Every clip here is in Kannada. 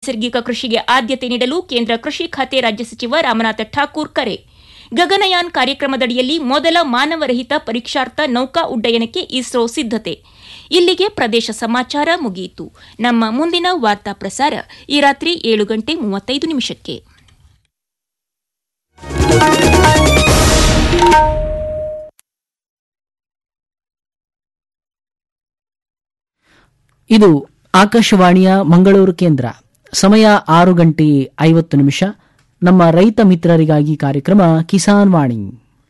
ನೈಸರ್ಗಿಕ ಕೃಷಿಗೆ ಆದ್ಯತೆ ನೀಡಲು ಕೇಂದ್ರ ಕೃಷಿ ಖಾತೆ ರಾಜ್ಯ ಸಚಿವ ರಾಮನಾಥ ಠಾಕೂರ್ ಕರೆ ಗಗನಯಾನ್ ಕಾರ್ಯಕ್ರಮದಡಿಯಲ್ಲಿ ಮೊದಲ ಮಾನವರಹಿತ ಪರೀಕ್ಷಾರ್ಥ ನೌಕಾ ಉಡ್ಡಯನಕ್ಕೆ ಇಸ್ರೋ ಸಿದ್ಧತೆ ಇಲ್ಲಿಗೆ ಪ್ರದೇಶ ಸಮಾಚಾರ ಮುಗಿಯಿತು ನಮ್ಮ ಮುಂದಿನ ವಾರ್ತಾ ಪ್ರಸಾರ ಈ ರಾತ್ರಿ ಏಳು ಗಂಟೆ ಮೂವತ್ತೈದು ನಿಮಿಷಕ್ಕೆ ಇದು ಆಕಾಶವಾಣಿಯ ಮಂಗಳೂರು ಕೇಂದ್ರ ಸಮಯ ಆರು ಗಂಟೆ ಐವತ್ತು ನಿಮಿಷ ನಮ್ಮ ರೈತ ಮಿತ್ರರಿಗಾಗಿ ಕಾರ್ಯಕ್ರಮ Kisan Vani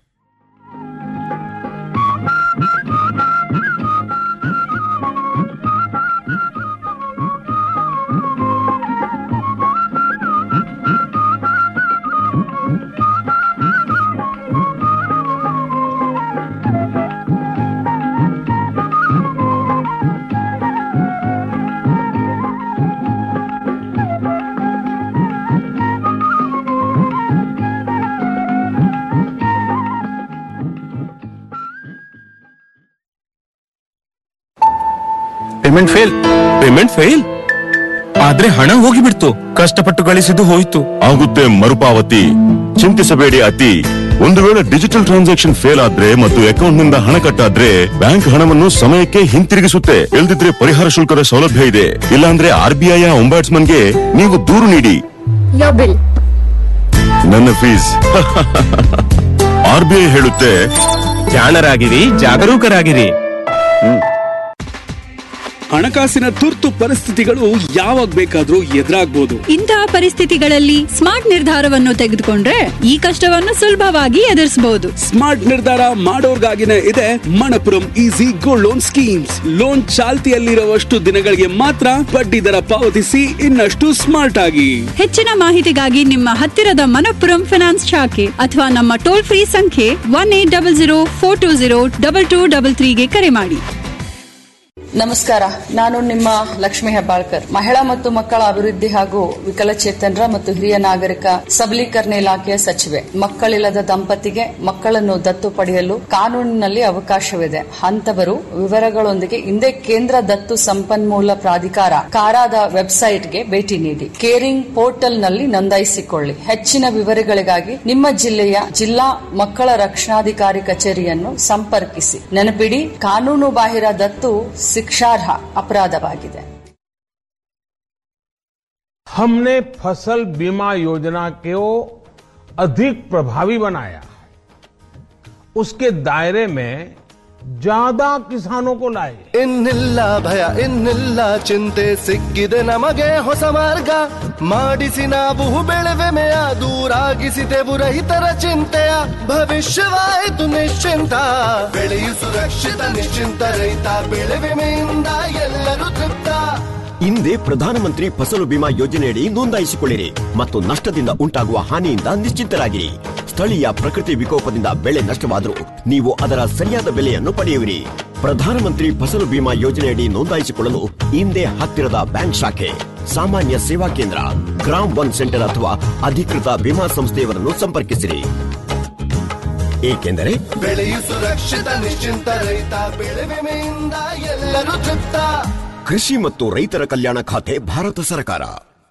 payment fail payment fail ಆದ್ರೆ ಹಣ ಹೋಗಿಬಿಡ್ತು ಕಷ್ಟಪಟ್ಟು ಗಳಿಸಿದ್ದು ಹೋಯ್ತು ಆಗುತ್ತೆ ಮರುಪಾವತಿ ಚಿಂತಿಸಬೇಡಿ ಅತಿ ಒಂದು ವೇಳೆ ಡಿಜಿಟಲ್ ಟ್ರಾನ್ಸಾಕ್ಷನ್ ಫೇಲ್ ಆದ್ರೆ ಮತ್ತು ಅಕೌಂಟ್ ನಿಂದ ಹಣ ಕಟ್ಟಾದ್ರೆ ಬ್ಯಾಂಕ್ ಹಣವನ್ನು ಸಮಯಕ್ಕೆ ಹಿಂತಿರುಗಿಸುತ್ತೆ ಇಲ್ದಿದ್ರೆ ಪರಿಹಾರ ಶುಲ್ಕದ ಸೌಲಭ್ಯ ಇದೆ ಇಲ್ಲಾಂದ್ರೆ ಆರ್ ಬಿ ಐ ಗೆ ನೀವು ದೂರು ನೀಡಿ Your bill. ನನ್ನ ಫೀಸ್ ಆರ್ ಬಿ ಐ ಹೇಳುತ್ತೆ ಜಾಣರಾಗಿರಿ ಜಾಗರೂಕರಾಗಿರಿ ಹಣಕಾಸಿನ ತುರ್ತು ಪರಿಸ್ಥಿತಿಗಳು ಯಾವಾಗ ಬೇಕಾದ್ರೂ ಎದುರಾಗ್ಬೋದು ಇಂತಹ ಪರಿಸ್ಥಿತಿಗಳಲ್ಲಿ ಸ್ಮಾರ್ಟ್ ನಿರ್ಧಾರವನ್ನು ತೆಗೆದುಕೊಂಡ್ರೆ ಈ ಕಷ್ಟವನ್ನು ಸುಲಭವಾಗಿ ಎದುರಿಸಬಹುದು ಸ್ಮಾರ್ಟ್ ನಿರ್ಧಾರ ಮಾಡೋರ್ಗಾಗಿನೇ ಇದೆ Manappuram easy gold loan schemes loan ಚಾಲ್ತಿಯಲ್ಲಿರುವಷ್ಟು ದಿನಗಳಿಗೆ ಮಾತ್ರ ಬಡ್ಡಿ ದರ ಪಾವತಿಸಿ ಇನ್ನಷ್ಟು ಸ್ಮಾರ್ಟ್ ಆಗಿ ಹೆಚ್ಚಿನ ಮಾಹಿತಿಗಾಗಿ ನಿಮ್ಮ ಹತ್ತಿರದ ಮನಪ್ಪುರಂ ಫಿನಾನ್ಸ್ ಶಾಖೆ ಅಥವಾ ನಮ್ಮ ಟೋಲ್ ಫ್ರೀ ಸಂಖ್ಯೆ one eight double zero four two zero double two double ತ್ರೀಗೆ ಕರೆ ಮಾಡಿ ನಮಸ್ಕಾರ ನಾನು ನಿಮ್ಮ ಲಕ್ಷ್ಮಿ ಹೆಬ್ಬಾಳ್ಕರ್ ಮಹಿಳಾ ಮತ್ತು ಮಕ್ಕಳ ಅಭಿವೃದ್ಧಿ ಹಾಗೂ ವಿಕಲಚೇತನರ ಮತ್ತು ಹಿರಿಯ ನಾಗರಿಕ ಸಬಲೀಕರಣ ಇಲಾಖೆಯ ಸಚಿವೆ ಮಕ್ಕಳಿಲ್ಲದ ದಂಪತಿಗೆ ಮಕ್ಕಳನ್ನು ದತ್ತು ಪಡೆಯಲು ಕಾನೂನಿನಲ್ಲಿ ಅವಕಾಶವಿದೆ ಅಂತವರು ವಿವರಗಳೊಂದಿಗೆ ಹಿಂದೆ ಕೇಂದ್ರ ದತ್ತು ಸಂಪನ್ಮೂಲ ಪ್ರಾಧಿಕಾರ ಕಾರಾದ ವೆಬ್ಸೈಟ್ಗೆ ಭೇಟಿ ನೀಡಿ ಕೇರಿಂಗ್ ಪೋರ್ಟಲ್ನಲ್ಲಿ ನೋಂದಾಯಿಸಿಕೊಳ್ಳಿ ಹೆಚ್ಚಿನ ವಿವರಗಳಿಗಾಗಿ ನಿಮ್ಮ ಜಿಲ್ಲೆಯ ಜಿಲ್ಲಾ ಮಕ್ಕಳ ರಕ್ಷಣಾಧಿಕಾರಿ ಕಚೇರಿಯನ್ನು ಸಂಪರ್ಕಿಸಿ ನೆನಪಿಡಿ ಕಾನೂನು ಬಾಹಿರ ದತ್ತು ಶಿಕ್ಷಾರ್ಹ ಅಪರಾಧವಾಗಿದೆ हमने फसल बीमा योजना को अधिक प्रभावी बनाया उसके दायरे में ज्यादा किसानों को लाए ಇನ್ನಿಲ್ಲ ಭಯ ಇನ್ನಿಲ್ಲ ಚಿಂತೆ ಸಿಕ್ಕಿದೆ ನಮಗೆ ಹೊಸ ಮಾರ್ಗ ಮಾಡಿಸಿ ನಾವು ಬೆಳೆವೆಮೆಯ ದೂರಾಗಿಸಿದೆವು ರೈತರ ಚಿಂತೆಯ ಭವಿಷ್ಯವಾಯಿತು ನಿಶ್ಚಿಂತ ಬೆಳೆಯು ಸುರಕ್ಷಿತ ನಿಶ್ಚಿಂತ ರೈತ ಬೆಳೆ ವಿಮೆಯಿಂದ ಎಲ್ಲರೂ ತೃಪ್ತ ಹಿಂದೆ ಪ್ರಧಾನಮಂತ್ರಿ ಫಸಲು ಬಿಮಾ ಯೋಜನೆಯಡಿ ನೋಂದಾಯಿಸಿಕೊಳ್ಳಿರಿ ಮತ್ತು ನಷ್ಟದಿಂದ ಉಂಟಾಗುವ ಹಾನಿಯಿಂದ ನಿಶ್ಚಿಂತರಾಗಿರಿ ಸ್ಥಳೀಯ ಪ್ರಕೃತಿ ವಿಕೋಪದಿಂದ ಬೆಳೆ ನಷ್ಟವಾದರೂ ನೀವು ಅದರ ಸರಿಯಾದ ಬೆಲೆಯನ್ನು ಪಡೆಯುವಿರಿ ಪ್ರಧಾನಮಂತ್ರಿ ಫಸಲು ಬಿಮಾ ಯೋಜನೆಯಡಿ ನೋಂದಾಯಿಸಿಕೊಳ್ಳಲು ಹಿಂದೆ ಹತ್ತಿರದ ಬ್ಯಾಂಕ್ ಶಾಖೆ ಸಾಮಾನ್ಯ ಸೇವಾ ಕೇಂದ್ರ ಗ್ರಾಮ್ ಒನ್ ಸೆಂಟರ್ ಅಥವಾ ಅಧಿಕೃತ ವಿಮಾ ಸಂಸ್ಥೆಯವರನ್ನು ಸಂಪರ್ಕಿಸಿರಿ ಏಕೆಂದರೆ ಬೆಳೆಯು ಸುರಕ್ಷಿತ ನಿಶ್ಚಿಂತ ರೈತ ಬೆಳೆ ವಿಮೆಯಿಂದ ಎಲ್ಲರೂ ತೃಪ್ತ ಕೃಷಿ ಮತ್ತು ರೈತರ ಕಲ್ಯಾಣ ಖಾತೆ ಭಾರತ ಸರ್ಕಾರ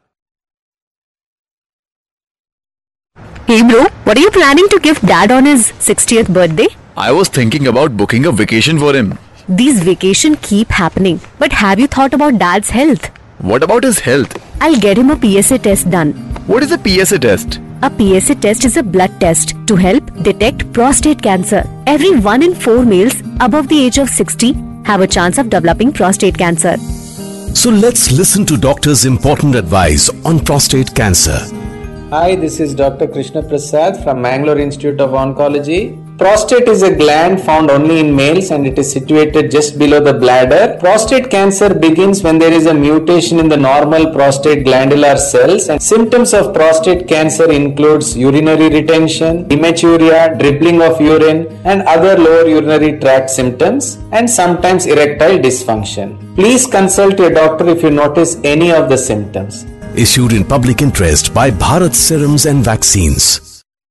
Hey bro, what are you planning to give dad on his 60th birthday? I was thinking about booking a vacation for him. These vacation keep happening. But have you thought about dad's health? What about his health? I'll get him a PSA test done. What is a PSA test? A PSA test is a blood test to help detect prostate cancer. Every one in four males above the age of 60 have a chance of developing prostate cancer. So let's listen to doctors' important advice on prostate cancer. Hi, this is Dr. Krishna Prasad from Mangalore Institute of Oncology. Prostate is a gland found only in males and it is situated just below the bladder. Prostate cancer begins when there is a mutation in the normal prostate glandular cells and symptoms of prostate cancer includes urinary retention, hematuria, dribbling of urine and other lower urinary tract symptoms and sometimes erectile dysfunction. Please consult your doctor if you notice any of the symptoms. Issued in public interest by Bharat Serums and Vaccines.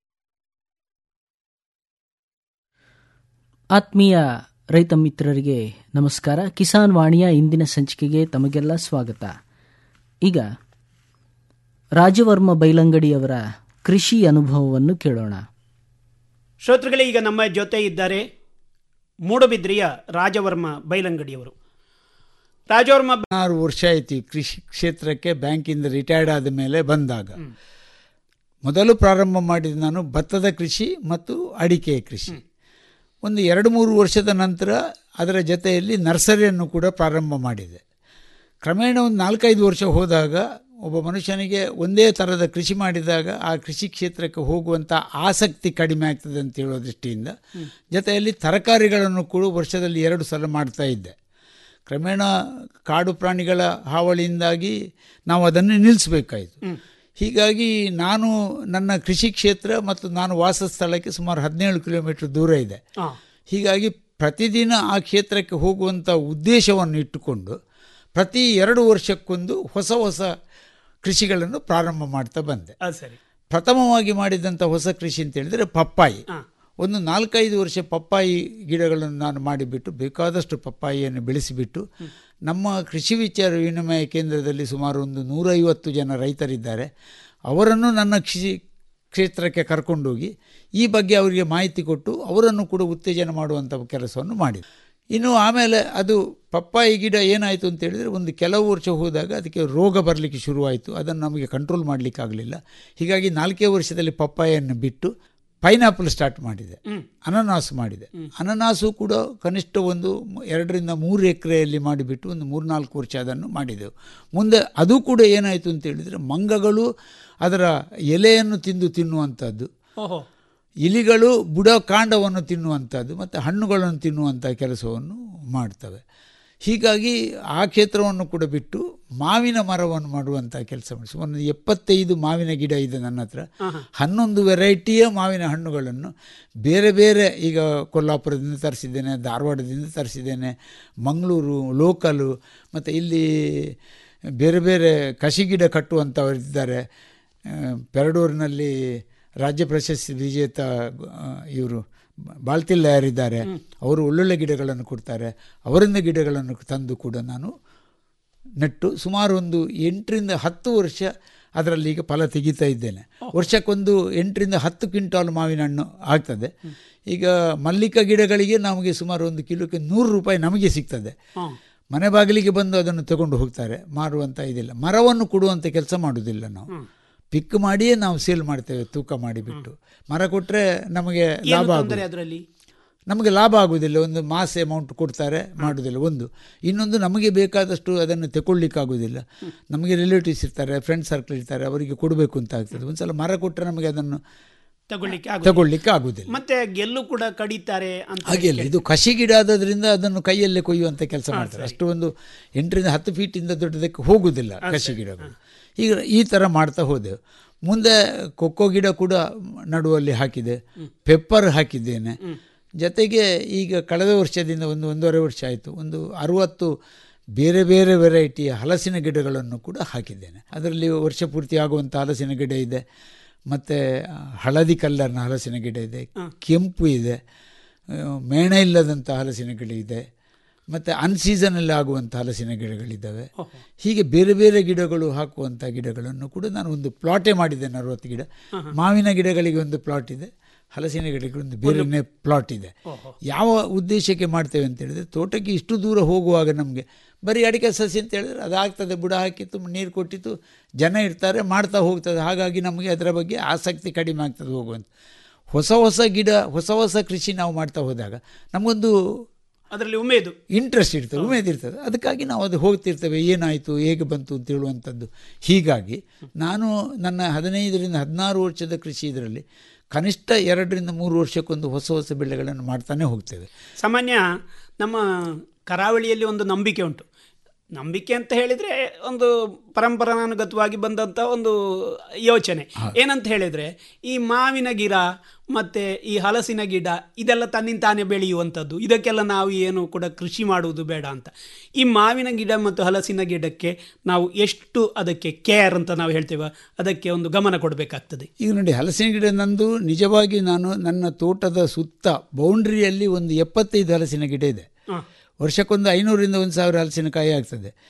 ಆತ್ಮೀಯ ರೈತ ಮಿತ್ರರಿಗೆ ನಮಸ್ಕಾರ ಕಿಸಾನ್ ವಾಣಿಯ ಇಂದಿನ ಸಂಚಿಕೆಗೆ ತಮಗೆಲ್ಲ ಸ್ವಾಗತ ಈಗ ರಾಜವರ್ಮ ಬೈಲಂಗಡಿಯವರ ಕೃಷಿ ಅನುಭವವನ್ನು ಕೇಳೋಣ ಶ್ರೋತೃಗಳೇ ಈಗ ನಮ್ಮ ಜೊತೆ ಇದ್ದಾರೆ ಮೂಡಬಿದ್ರಿಯ ರಾಜವರ್ಮ ಬೈಲಂಗಡಿಯವರು ರಾಜವರ್ಮ ಆರು ವರ್ಷ ಆಯಿತು ಈ ಕೃಷಿ ಕ್ಷೇತ್ರಕ್ಕೆ ಬ್ಯಾಂಕಿಂದ ರಿಟೈರ್ಡ್ ಆದ ಮೇಲೆ ಬಂದಾಗ ಮೊದಲು ಪ್ರಾರಂಭ ಮಾಡಿದ ನಾನು ಭತ್ತದ ಕೃಷಿ ಮತ್ತು ಅಡಿಕೆ ಕೃಷಿ ಒಂದು ಎರಡು ಮೂರು ವರ್ಷದ ನಂತರ ಅದರ ಜೊತೆಯಲ್ಲಿ ನರ್ಸರಿಯನ್ನು ಕೂಡ ಪ್ರಾರಂಭ ಮಾಡಿದೆ ಕ್ರಮೇಣ ಒಂದು ನಾಲ್ಕೈದು ವರ್ಷ ಹೋದಾಗ ಒಬ್ಬ ಮನುಷ್ಯನಿಗೆ ಒಂದೇ ಥರದ ಕೃಷಿ ಮಾಡಿದಾಗ ಆ ಕೃಷಿ ಕ್ಷೇತ್ರಕ್ಕೆ ಹೋಗುವಂಥ ಆಸಕ್ತಿ ಕಡಿಮೆ ಆಗ್ತದೆ ಅಂತ ಹೇಳೋ ದೃಷ್ಟಿಯಿಂದ ಜೊತೆಯಲ್ಲಿ ತರಕಾರಿಗಳನ್ನು ಕೂಡ ವರ್ಷದಲ್ಲಿ ಎರಡು ಸಲ ಮಾಡ್ತಾ ಇದ್ದೆ ಕ್ರಮೇಣ ಕಾಡು ಪ್ರಾಣಿಗಳ ಹಾವಳಿಯಿಂದಾಗಿ ನಾವು ಅದನ್ನು ನಿಲ್ಲಿಸಬೇಕಾಯಿತು ಹೀಗಾಗಿ ನಾನು ನನ್ನ ಕೃಷಿ ಕ್ಷೇತ್ರ ಮತ್ತು ನಾನು ವಾಸ ಸ್ಥಳಕ್ಕೆ ಸುಮಾರು ಹದಿನೇಳು ಕಿಲೋಮೀಟರ್ ದೂರ ಇದೆ ಹೀಗಾಗಿ ಪ್ರತಿದಿನ ಆ ಕ್ಷೇತ್ರಕ್ಕೆ ಹೋಗುವಂಥ ಉದ್ದೇಶವನ್ನು ಇಟ್ಟುಕೊಂಡು ಪ್ರತಿ ಎರಡು ವರ್ಷಕ್ಕೊಂದು ಹೊಸ ಹೊಸ ಕೃಷಿಗಳನ್ನು ಪ್ರಾರಂಭ ಮಾಡ್ತಾ ಬಂದೆ ಅದು ಸರಿ ಪ್ರಥಮವಾಗಿ ಮಾಡಿದಂಥ ಹೊಸ ಕೃಷಿ ಅಂತ ಹೇಳಿದರೆ ಪಪ್ಪಾಯಿ ಒಂದು ನಾಲ್ಕೈದು ವರ್ಷ ಪಪ್ಪಾಯಿ ಗಿಡಗಳನ್ನು ನಾನು ಮಾಡಿಬಿಟ್ಟು ಬೇಕಾದಷ್ಟು ಪಪ್ಪಾಯಿಯನ್ನು ಬೆಳೆಸಿಬಿಟ್ಟು ನಮ್ಮ ಕೃಷಿ ವಿಚಾರ ವಿನಿಮಯ ಕೇಂದ್ರದಲ್ಲಿ ಸುಮಾರು ಒಂದು ನೂರೈವತ್ತು ಜನ ರೈತರಿದ್ದಾರೆ ಅವರನ್ನು ನನ್ನ ಕೃಷಿ ಕ್ಷೇತ್ರಕ್ಕೆ ಕರ್ಕೊಂಡೋಗಿ ಈ ಬಗ್ಗೆ ಅವರಿಗೆ ಮಾಹಿತಿ ಕೊಟ್ಟು ಅವರನ್ನು ಕೂಡ ಉತ್ತೇಜನ ಮಾಡುವಂಥ ಕೆಲಸವನ್ನು ಮಾಡಿದೆ ಇನ್ನು ಆಮೇಲೆ ಅದು ಪಪ್ಪಾಯಿ ಗಿಡ ಏನಾಯಿತು ಅಂತ ಹೇಳಿದರೆ ಒಂದು ಕೆಲವು ವರ್ಷ ಹೋದಾಗ ಅದಕ್ಕೆ ರೋಗ ಬರಲಿಕ್ಕೆ ಶುರುವಾಯಿತು ಅದನ್ನು ನಮಗೆ ಕಂಟ್ರೋಲ್ ಮಾಡಲಿಕ್ಕೆ ಆಗಲಿಲ್ಲ ಹೀಗಾಗಿ ನಾಲ್ಕೇ ವರ್ಷದಲ್ಲಿ ಪಪ್ಪಾಯನ್ನು ಬಿಟ್ಟು ಪೈನಾಪಲ್ ಸ್ಟಾರ್ಟ್ ಮಾಡಿದೆ ಅನನಾಸು ಮಾಡಿದೆ ಅನನಾಸು ಕೂಡ ಕನಿಷ್ಠ ಒಂದು ಎರಡರಿಂದ ಮೂರು ಎಕರೆಯಲ್ಲಿ ಮಾಡಿಬಿಟ್ಟು ಒಂದು ಮೂರ್ನಾಲ್ಕು ವರ್ಷ ಅದನ್ನು ಮಾಡಿದೆವು ಮುಂದೆ ಅದು ಕೂಡ ಏನಾಯಿತು ಅಂತ ಹೇಳಿದರೆ ಮಂಗಗಳು ಅದರ ಎಲೆಯನ್ನು ತಿಂದು ತಿನ್ನುವಂಥದ್ದು ಓಹೋ ಇಲಿಗಳು ಬುಡ ಕಾಂಡವನ್ನು ತಿನ್ನುವಂಥದ್ದು ಮತ್ತು ಹಣ್ಣುಗಳನ್ನು ತಿನ್ನುವಂಥ ಕೆಲಸವನ್ನು ಮಾಡ್ತವೆ ಹೀಗಾಗಿ ಆ ಕ್ಷೇತ್ರವನ್ನು ಕೂಡ ಬಿಟ್ಟು ಮಾವಿನ ಮರವನ್ನು ಮಾಡುವಂಥ ಕೆಲಸ ಮಾಡಿ ಸುಮಾರು ಎಪ್ಪತ್ತೈದು ಮಾವಿನ ಗಿಡ ಇದೆ ನನ್ನ ಹತ್ರ ಹನ್ನೊಂದು ವೆರೈಟಿಯ ಮಾವಿನ ಹಣ್ಣುಗಳನ್ನು ಬೇರೆ ಬೇರೆ ಈಗ ಕೊಲ್ಲಾಪುರದಿಂದ ತರಿಸಿದ್ದೇನೆ ಧಾರವಾಡದಿಂದ ತರಿಸಿದ್ದೇನೆ ಮಂಗಳೂರು ಲೋಕಲು ಮತ್ತು ಇಲ್ಲಿ ಬೇರೆ ಬೇರೆ ಕಸಿ ಗಿಡ ಕಟ್ಟುವಂಥವರಿದ್ದಾರೆ ಪೆರಡೂರಿನಲ್ಲಿ ರಾಜ್ಯ ಪ್ರಶಸ್ತಿ ವಿಜೇತ ಇವರು ಬಾಳ್ತಿಲ್ಲ ಯಾರಿದ್ದಾರೆ ಅವರು ಒಳ್ಳೊಳ್ಳೆ ಗಿಡಗಳನ್ನು ಕೊಡ್ತಾರೆ ಅವರಿಂದ ಗಿಡಗಳನ್ನು ತಂದು ಕೂಡ ನಾನು ನೆಟ್ಟು ಸುಮಾರು ಒಂದು ಎಂಟರಿಂದ ಹತ್ತು ವರ್ಷ ಅದರಲ್ಲಿ ಈಗ ಫಲ ತೆಗಿತಾ ಇದ್ದೇನೆ ವರ್ಷಕ್ಕೊಂದು ಎಂಟರಿಂದ ಹತ್ತು ಕ್ವಿಂಟಾಲ್ ಮಾವಿನ ಹಣ್ಣು ಆಗ್ತದೆ ಈಗ ಮಲ್ಲಿಕ ಗಿಡಗಳಿಗೆ ನಮಗೆ ಸುಮಾರು ಒಂದು ಕಿಲೋಕ್ಕೆ ನೂರು ರೂಪಾಯಿ ನಮಗೆ ಸಿಗ್ತದೆ ಮನೆ ಬಾಗಿಲಿಗೆ ಬಂದು ಅದನ್ನು ತಗೊಂಡು ಹೋಗ್ತಾರೆ ಮಾರುವಂಥ ಇದಿಲ್ಲ ಮರವನ್ನು ಕೊಡುವಂಥ ಕೆಲಸ ಮಾಡೋದಿಲ್ಲ ನಾವು ಪಿಕ್ ಮಾಡಿಯೇ ನಾವು ಸೇಲ್ ಮಾಡ್ತೇವೆ ತೂಕ ಮಾಡಿಬಿಟ್ಟು ಮರ ಕೊಟ್ಟರೆ ನಮಗೆ ಲಾಭ ತೊಂದರೆ ಆಗೋದು ಅದರಲ್ಲಿ ನಮಗೆ ಲಾಭ ಆಗುವುದಿಲ್ಲ ಒಂದು ಮಾಸ್ ಅಮೌಂಟ್ ಕೊಡ್ತಾರೆ ಮಾಡೋದಿಲ್ಲ ಒಂದು ಇನ್ನೊಂದು ನಮಗೆ ಬೇಕಾದಷ್ಟು ಅದನ್ನು ತಗೊಳ್ಳಿಕ್ಕಾಗೋದಿಲ್ಲ ನಮಗೆ ರಿಲೇಟಿವ್ಸ್ ಇರ್ತಾರೆ ಫ್ರೆಂಡ್ ಸರ್ಕಲ್ ಇರ್ತಾರೆ ಅವರಿಗೆ ಕೊಡಬೇಕು ಅಂತ ಆಗ್ತದೆ ಒಂದ್ಸಲ ಮರ ಕೊಟ್ಟರೆ ನಮಗೆ ಅದನ್ನು ತಗೊಳ್ಳಿಕ್ಕೆ ತಗೊಳ್ಳಿಕ್ಕೆ ಆಗುದಿಲ್ಲ ಮತ್ತೆ ಗೆಲ್ಲು ಕೂಡ ಕಡಿತಾರೆ ಅಂತ ಹಾಗೆಲ್ಲ ಇದು ಕಸಿ ಗಿಡ ಆದದ್ರಿಂದ ಅದನ್ನು ಕೈಯಲ್ಲೇ ಕೊಯ್ಯುವಂಥ ಕೆಲಸ ಮಾಡ್ತಾರೆ ಅಷ್ಟು ಒಂದು ಎಂಟರಿಂದ ಹತ್ತು ಫೀಟಿಂದ ದೊಡ್ಡದಕ್ಕೆ ಹೋಗುವುದಿಲ್ಲ ಕಸಿ ಗಿಡಗಳು ಈಗ ಈ ಥರ ಮಾಡ್ತಾ ಹೋದೆವು ಮುಂದೆ ಕೊಕ್ಕೋ ಗಿಡ ಕೂಡ ನಡುವಲ್ಲಿ ಹಾಕಿದೆ ಪೆಪ್ಪರ್ ಹಾಕಿದ್ದೇನೆ ಜೊತೆಗೆ ಈಗ ಕಳೆದ ವರ್ಷದಿಂದ ಒಂದು ಒಂದೂವರೆ ವರ್ಷ ಆಯಿತು ಒಂದು ಅರುವತ್ತು ಬೇರೆ ಬೇರೆ ವೆರೈಟಿಯ ಹಲಸಿನ ಗಿಡಗಳನ್ನು ಕೂಡ ಹಾಕಿದ್ದೇನೆ ಅದರಲ್ಲಿ ವರ್ಷ ಪೂರ್ತಿ ಆಗುವಂಥ ಹಲಸಿನ ಗಿಡ ಇದೆ ಮತ್ತು ಹಳದಿ ಕಲ್ಲರ್ನ ಹಲಸಿನ ಗಿಡ ಇದೆ ಕೆಂಪು ಇದೆ ಆ, ಮೇಣ ಇಲ್ಲದಂಥ ಹಲಸಿನ ಗಿಡ ಇದೆ ಮತ್ತು ಅನ್ಸೀಸನಲ್ಲಿ ಆಗುವಂಥ ಹಲಸಿನ ಗಿಡಗಳಿದ್ದಾವೆ ಹೀಗೆ ಬೇರೆ ಬೇರೆ ಗಿಡಗಳು ಹಾಕುವಂಥ ಗಿಡಗಳನ್ನು ಕೂಡ ನಾನು ಒಂದು ಪ್ಲಾಟೇ ಮಾಡಿದ್ದೇನೆ ಅರವತ್ತು ಗಿಡ ಮಾವಿನ ಗಿಡಗಳಿಗೆ ಒಂದು ಪ್ಲಾಟ್ ಇದೆ ಹಲಸಿನ ಗಿಡಗಳಿಗೆ ಒಂದು ಬೇರೆ ಪ್ಲಾಟ್ ಇದೆ ಯಾವ ಉದ್ದೇಶಕ್ಕೆ ಮಾಡ್ತೇವೆ ಅಂತ ಹೇಳಿದ್ರೆ ತೋಟಕ್ಕೆ ಇಷ್ಟು ದೂರ ಹೋಗುವಾಗ ನಮಗೆ ಬರೀ ಅಡಿಕೆ ಸಸಿ ಅಂತ ಹೇಳಿದ್ರೆ ಅದಾಗ್ತದೆ ಬುಡ ಹಾಕಿತ್ತು ನೀರು ಕೊಟ್ಟಿತ್ತು ಜನ ಇರ್ತಾರೆ ಮಾಡ್ತಾ ಹೋಗ್ತದೆ ಹಾಗಾಗಿ ನಮಗೆ ಅದರ ಬಗ್ಗೆ ಆಸಕ್ತಿ ಕಡಿಮೆ ಆಗ್ತದೆ ಹೋಗುವಂಥ ಹೊಸ ಹೊಸ ಗಿಡ ಹೊಸ ಹೊಸ ಕೃಷಿ ನಾವು ಮಾಡ್ತಾ ಹೋದಾಗ ನಮಗೊಂದು ಅದರಲ್ಲಿ ಉಮೇದು ಇಂಟ್ರೆಸ್ಟ್ ಇರ್ತದೆ ಉಮೇದು ಇರ್ತದೆ ಅದಕ್ಕಾಗಿ ನಾವು ಅದು ಹೋಗ್ತಿರ್ತೇವೆ ಏನಾಯಿತು ಹೇಗೆ ಬಂತು ಅಂತ ಹೇಳುವಂಥದ್ದು ಹೀಗಾಗಿ ನಾನು ನನ್ನ ಹದಿನೈದರಿಂದ ಹದಿನಾರು ವರ್ಷದ ಕೃಷಿ ಇದರಲ್ಲಿ ಕನಿಷ್ಠ ಎರಡರಿಂದ ಮೂರು ವರ್ಷಕ್ಕೊಂದು ಹೊಸ ಹೊಸ ಬೆಳೆಗಳನ್ನು ಮಾಡ್ತಾನೆ ಹೋಗ್ತೇವೆ ಸಾಮಾನ್ಯ ನಮ್ಮ ಕರಾವಳಿಯಲ್ಲಿ ಒಂದು ನಂಬಿಕೆ ಉಂಟು ನಂಬಿಕೆ ಅಂತ ಹೇಳಿದರೆ ಒಂದು ಪರಂಪರಾನುಗತವಾಗಿ ಬಂದಂಥ ಒಂದು ಯೋಚನೆ ಏನಂತ ಹೇಳಿದರೆ ಈ ಮಾವಿನ ಗಿಡ ಮತ್ತು ಈ ಹಲಸಿನ ಗಿಡ ಇದೆಲ್ಲ ತನ್ನಿಂದ ತಾನೇ ಬೆಳೆಯುವಂಥದ್ದು ಇದಕ್ಕೆಲ್ಲ ನಾವು ಏನು ಕೂಡ ಕೃಷಿ ಮಾಡುವುದು ಬೇಡ ಅಂತ ಈ ಮಾವಿನ ಗಿಡ ಮತ್ತು ಹಲಸಿನ ಗಿಡಕ್ಕೆ ನಾವು ಎಷ್ಟು ಅದಕ್ಕೆ ಕೇರ್ ಅಂತ ನಾವು ಹೇಳ್ತೇವೆ ಅದಕ್ಕೆ ಒಂದು ಗಮನ ಕೊಡಬೇಕಾಗ್ತದೆ ಈಗ ನೋಡಿ ಹಲಸಿನ ಗಿಡ ನಂದು ನಿಜವಾಗಿ ನಾನು ನನ್ನ ತೋಟದ ಸುತ್ತ ಬೌಂಡ್ರಿಯಲ್ಲಿ ಒಂದು ಎಪ್ಪತ್ತೈದು ಹಲಸಿನ ಗಿಡ ಇದೆ ಹ. ವರ್ಷಕ್ಕೊಂದು ಐನೂರಿಂದ ಒಂದು ಸಾವಿರ ಹಲಸಿನಕಾಯಿ ಆಗ್ತದೆ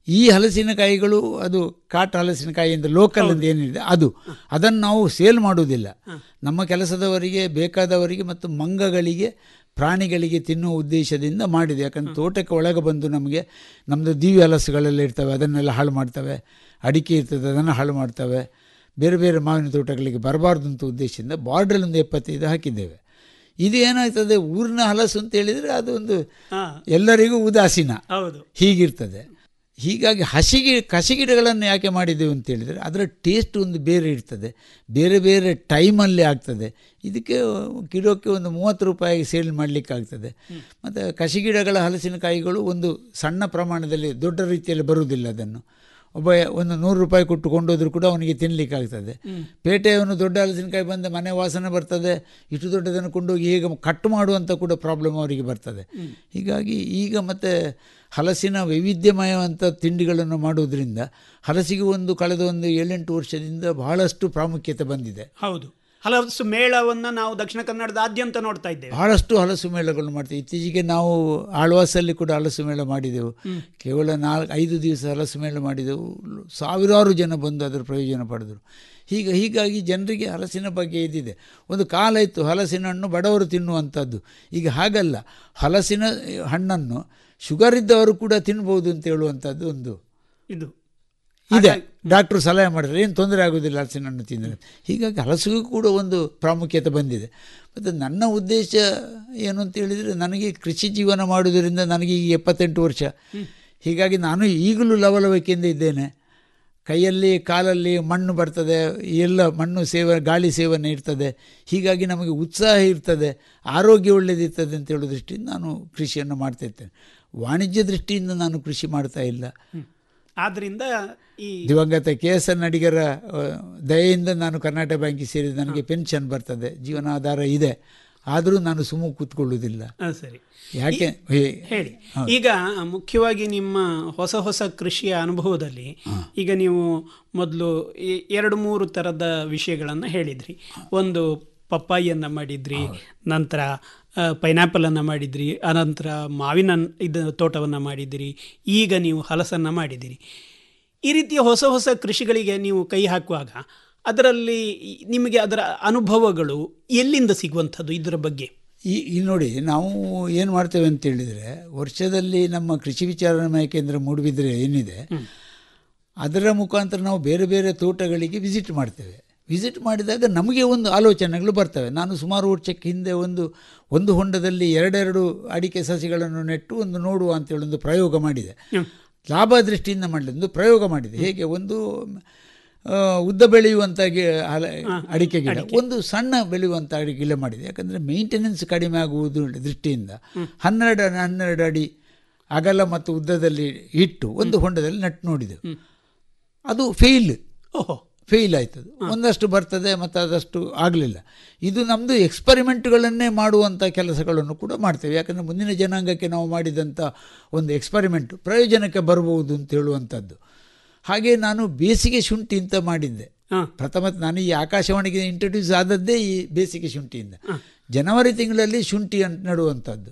ಈ ಹಲಸಿನಕಾಯಿಗಳು ಅದು ಕಾಟ ಹಲಸಿನಕಾಯಿ ಅಂತ ಲೋಕಲ್ ಅಂತ ಏನಿದೆ ಅದು ಅದನ್ನು ನಾವು ಸೇಲ್ ಮಾಡುವುದಿಲ್ಲ ನಮ್ಮ ಕೆಲಸದವರಿಗೆ ಬೇಕಾದವರಿಗೆ ಮತ್ತು ಮಂಗಗಳಿಗೆ ಪ್ರಾಣಿಗಳಿಗೆ ತಿನ್ನುವ ಉದ್ದೇಶದಿಂದ ಮಾಡಿದೆ ಯಾಕಂದ್ರೆ ತೋಟಕ್ಕೆ ಒಳಗೆ ಬಂದು ನಮಗೆ ನಮ್ಮದು ದಿವ್ಯ ಹಲಸುಗಳೆಲ್ಲ ಇರ್ತವೆ ಅದನ್ನೆಲ್ಲ ಹಾಳು ಮಾಡ್ತವೆ ಅಡಿಕೆ ಇರ್ತದೆ ಅದನ್ನು ಹಾಳು ಮಾಡ್ತವೆ ಬೇರೆ ಬೇರೆ ಮಾವಿನ ತೋಟಗಳಿಗೆ ಬರಬಾರ್ದು ಅಂತ ಉದ್ದೇಶದಿಂದ ಬಾರ್ಡ್ರಲ್ಲಿ ಒಂದು ಎಪ್ಪತ್ತೈದು ಹಾಕಿದ್ದೇವೆ ಇದು ಏನಾಗ್ತದೆ ಊರಿನ ಹಲಸು ಅಂತ ಹೇಳಿದರೆ ಅದು ಒಂದು ಹಾ. ಎಲ್ಲರಿಗೂ ಉದಾಸೀನ ಹೌದು ಹೀಗಿರ್ತದೆ ಹೀಗಾಗಿ ಹಸಿಗಿ ಕಸಿಗಿಡಗಳನ್ನು ಯಾಕೆ ಮಾಡಿದ್ದೇವೆ ಅಂತ ಹೇಳಿದರೆ ಅದರ ಟೇಸ್ಟ್ ಒಂದು ಬೇರೆ ಇರ್ತದೆ ಬೇರೆ ಬೇರೆ ಟೈಮಲ್ಲಿ ಆಗ್ತದೆ ಇದಕ್ಕೆ ಕಿಲೋಕ್ಕೆ ಒಂದು ಮೂವತ್ತು ರೂಪಾಯಿಗೆ ಸೇಲ್ ಮಾಡಲಿಕ್ಕೆ ಆಗ್ತದೆ ಮತ್ತು ಕಸಿಗಿಡಗಳ ಹಲಸಿನಕಾಯಿಗಳು ಒಂದು ಸಣ್ಣ ಪ್ರಮಾಣದಲ್ಲಿ ದೊಡ್ಡ ರೀತಿಯಲ್ಲಿ ಬರುವುದಿಲ್ಲ ಅದನ್ನು ಒಬ್ಬ ಒಂದು ನೂರು ರೂಪಾಯಿ ಕೊಟ್ಟು ಕೊಂಡೋದ್ರೂ ಕೂಡ ಅವನಿಗೆ ತಿನ್ನಲಿಕ್ಕೆ ಆಗ್ತದೆ ಪೇಟೆಯವನು ದೊಡ್ಡ ಹಲಸಿನಕಾಯಿ ಬಂದ ಮನೆ ವಾಸನೆ ಬರ್ತದೆ ಇಷ್ಟು ದೊಡ್ಡದನ್ನು ಕೊಂಡೋಗಿ ಹೇಗೆ ಕಟ್ ಮಾಡುವಂಥ ಕೂಡ ಪ್ರಾಬ್ಲಮ್ ಅವರಿಗೆ ಬರ್ತದೆ ಹೀಗಾಗಿ ಈಗ ಮತ್ತೆ ಹಲಸಿನ ವೈವಿಧ್ಯಮಯವಂಥ ತಿಂಡಿಗಳನ್ನು ಮಾಡುವುದರಿಂದ ಹಲಸಿಗೆ ಒಂದು ಕಳೆದ ಒಂದು ಏಳೆಂಟು ವರ್ಷದಿಂದ ಬಹಳಷ್ಟು ಪ್ರಾಮುಖ್ಯತೆ ಬಂದಿದೆ ಹೌದು ಹಲಸು ಮೇಳವನ್ನ ನಾವು ದಕ್ಷಿಣ ಕನ್ನಡದಾದ್ಯಂತ ನೋಡ್ತಾ ಇದ್ದೇವೆ ಬಹಳಷ್ಟು ಹಲಸು ಮೇಳಗಳು ಮಾಡ್ತೀವಿ ಇತ್ತೀಚೆಗೆ ನಾವು ಆಳ್ವಾಸಲ್ಲಿ ಕೂಡ ಹಲಸು ಮೇಳ ಮಾಡಿದೆವು ಕೇವಲ ನಾಲ್ಕು ಐದು ದಿವಸ ಹಲಸು ಮೇಳ ಮಾಡಿದೆವು ಸಾವಿರಾರು ಜನ ಬಂದು ಅದರ ಪ್ರಯೋಜನ ಪಡೆದರು ಹೀಗ ಹೀಗಾಗಿ ಜನರಿಗೆ ಹಲಸಿನ ಬಗ್ಗೆ ಇದಿದೆ ಒಂದು ಕಾಲ ಇತ್ತು ಹಲಸಿನ ಹಣ್ಣು ಬಡವರು ತಿನ್ನುವಂಥದ್ದು ಈಗ ಹಾಗಲ್ಲ ಹಲಸಿನ ಹಣ್ಣನ್ನು ಶುಗರ್ ಇದ್ದವರು ಕೂಡ ತಿನ್ಬೋದು ಅಂತ ಹೇಳುವಂಥದ್ದು ಒಂದು ಇದು ಇದೆ ಡಾಕ್ಟ್ರು ಸಲಹೆ ಮಾಡಿದ್ರೆ ಏನು ತೊಂದರೆ ಆಗೋದಿಲ್ಲ ಹಲಸಿನ ಹಣ್ಣು ತಿಂದರೆ ಹೀಗಾಗಿ ಹಲಸಿಗೂ ಕೂಡ ಒಂದು ಪ್ರಾಮುಖ್ಯತೆ ಬಂದಿದೆ ಮತ್ತು ನನ್ನ ಉದ್ದೇಶ ಏನು ಅಂತ ಹೇಳಿದರೆ ನನಗೆ ಕೃಷಿ ಜೀವನ ಮಾಡುವುದರಿಂದ ನನಗೆ ಈಗ ಎಪ್ಪತ್ತೆಂಟು ವರ್ಷ ಹೀಗಾಗಿ ನಾನು ಈಗಲೂ ಲವಲವಿಕೆಯಿಂದ ಇದ್ದೇನೆ ಕೈಯಲ್ಲಿ ಕಾಲಲ್ಲಿ ಮಣ್ಣು ಬರ್ತದೆ ಎಲ್ಲ ಮಣ್ಣು ಸೇವ ಗಾಳಿ ಸೇವನೆ ಇರ್ತದೆ ಹೀಗಾಗಿ ನಮಗೆ ಉತ್ಸಾಹ ಇರ್ತದೆ ಆರೋಗ್ಯ ಒಳ್ಳೆಯದಿರ್ತದೆ ಅಂತ ಹೇಳೋ ದೃಷ್ಟಿಯಿಂದ ನಾನು ಕೃಷಿಯನ್ನು ಮಾಡ್ತಾ ಇರ್ತೇನೆ ವಾಣಿಜ್ಯ ದೃಷ್ಟಿಯಿಂದ ನಾನು ಕೃಷಿ ಮಾಡ್ತಾ ಇಲ್ಲ ಆದ್ರಿಂದ ಈ ದಿವಂಗತ ಕೆ ಎಸ್ ಎನ್ ಅಡಿಗರ ಆ, ದಯೆಯಿಂದ ನಾನು ಕರ್ನಾಟಕ ಬ್ಯಾಂಕಿಗೆ ಸೇರಿದ ನನಗೆ ಪೆನ್ಷನ್ ಬರ್ತದೆ ಜೀವನಾಧಾರ ಇದೆ ಆದರೂ ನಾನು ಸುಮ್ಮ ಕೂತ್ಕೊಳ್ಳುವುದಿಲ್ಲ ಆ, ಸರಿ ಯಾಕೆ ಈ- ಹೇ- ಹೇಳಿ ಹೌದು. ಈಗ ಮುಖ್ಯವಾಗಿ ನಿಮ್ಮ ಹೊಸ ಹೊಸ ಕೃಷಿಯ ಅನುಭವದಲ್ಲಿ ಈಗ ನೀವು ಮೊದಲು ಎರಡು ಮೂರು ಥರದ ವಿಷಯಗಳನ್ನು ಹೇಳಿದ್ರಿ ಒಂದು ಪಪ್ಪಾಯಿಯನ್ನು ಮಾಡಿದ್ರಿ ನಂತರ ಪೈನಾಪಲನ್ನು ಮಾಡಿದ್ರಿ ಅನಂತರ ಮಾವಿನ ಇದು ತೋಟವನ್ನು ಮಾಡಿದಿರಿ ಈಗ ನೀವು ಹಲಸನ್ನು ಮಾಡಿದಿರಿ ಈ ರೀತಿಯ ಹೊಸ ಹೊಸ ಕೃಷಿಗಳಿಗೆ ನೀವು ಕೈ ಹಾಕುವಾಗ ಅದರಲ್ಲಿ ನಿಮಗೆ ಅದರ ಅನುಭವಗಳು ಎಲ್ಲಿಂದ ಸಿಗುವಂಥದ್ದು ಇದರ ಬಗ್ಗೆ ಈ ಈ ನೋಡಿ ನಾವು ಏನು ಮಾಡ್ತೇವೆ ಅಂತ ಹೇಳಿದರೆ ವರ್ಷದಲ್ಲಿ ನಮ್ಮ ಕೃಷಿ ವಿಚಾರಣಾ ಕೇಂದ್ರ ಮೂಡುಬಿದ್ರೆ ಏನಿದೆ ಅದರ ಮುಖಾಂತರ ನಾವು ಬೇರೆ ಬೇರೆ ತೋಟಗಳಿಗೆ ವಿಸಿಟ್ ಮಾಡ್ತೇವೆ ವಿಸಿಟ್ ಮಾಡಿದಾಗ ನಮಗೆ ಒಂದು ಆಲೋಚನೆಗಳು ಬರ್ತವೆ ನಾನು ಸುಮಾರು ವರ್ಷಕ್ಕೆ ಹಿಂದೆ ಒಂದು ಒಂದು ಹೊಂಡದಲ್ಲಿ ಎರಡೆರಡು ಅಡಿಕೆ ಸಸಿಗಳನ್ನು ನೆಟ್ಟು ಒಂದು ನೋಡುವ ಅಂತೇಳಿ ಒಂದು ಪ್ರಯೋಗ ಮಾಡಿದೆ ಲಾಭ ದೃಷ್ಟಿಯಿಂದ ಮಾಡಲಿ ಒಂದು ಪ್ರಯೋಗ ಮಾಡಿದೆ ಹೇಗೆ ಒಂದು ಆ, ಉದ್ದ ಬೆಳೆಯುವಂಥ ಗಿ ಹಲ ಅಡಿಕೆ ಗಿಡ ಒಂದು ಸಣ್ಣ ಬೆಳೆಯುವಂಥ ಅಡಿಕೆ ಗಿಡ ಮಾಡಿದೆ ಯಾಕಂದರೆ ಮೇಂಟೆನೆನ್ಸ್ ಕಡಿಮೆ ಆಗುವುದು ದೃಷ್ಟಿಯಿಂದ ಹನ್ನೆರಡು ಹನ್ನೆರಡು ಅಡಿ ಅಗಲ ಮತ್ತು ಉದ್ದದಲ್ಲಿ ಇಟ್ಟು ಒಂದು ಹೊಂಡದಲ್ಲಿ ನಟ್ಟು ನೋಡಿದೆವು ಅದು ಫೇಲ್ ಓಹೋ ಫೇಲ್ ಆಯ್ತದು ಒಂದಷ್ಟು ಬರ್ತದೆ ಮತ್ತು ಅದಷ್ಟು ಆಗಲಿಲ್ಲ ಇದು ನಮ್ಮದು ಎಕ್ಸ್ಪರಿಮೆಂಟ್ಗಳನ್ನೇ ಮಾಡುವಂಥ ಕೆಲಸಗಳನ್ನು ಕೂಡ ಮಾಡ್ತೇವೆ ಯಾಕಂದರೆ ಮುಂದಿನ ಜನಾಂಗಕ್ಕೆ ನಾವು ಮಾಡಿದಂಥ ಒಂದು ಎಕ್ಸ್ಪರಿಮೆಂಟ್ ಪ್ರಯೋಜನಕ್ಕೆ ಬರಬಹುದು ಅಂತ ಹೇಳುವಂಥದ್ದು ಹಾಗೆ ನಾನು ಬೇಸಿಗೆ ಶುಂಠಿ ಅಂತ ಮಾಡಿದ್ದೆ ಪ್ರಥಮ ನಾನು ಈ ಆಕಾಶವಾಣಿಗೆ ಇಂಟ್ರೊಡ್ಯೂಸ್ ಆದದ್ದೇ ಈ ಬೇಸಿಗೆ ಶುಂಠಿಯಿಂದ ಜನವರಿ ತಿಂಗಳಲ್ಲಿ ಶುಂಠಿ ಅಂತ ನೆಡುವಂಥದ್ದು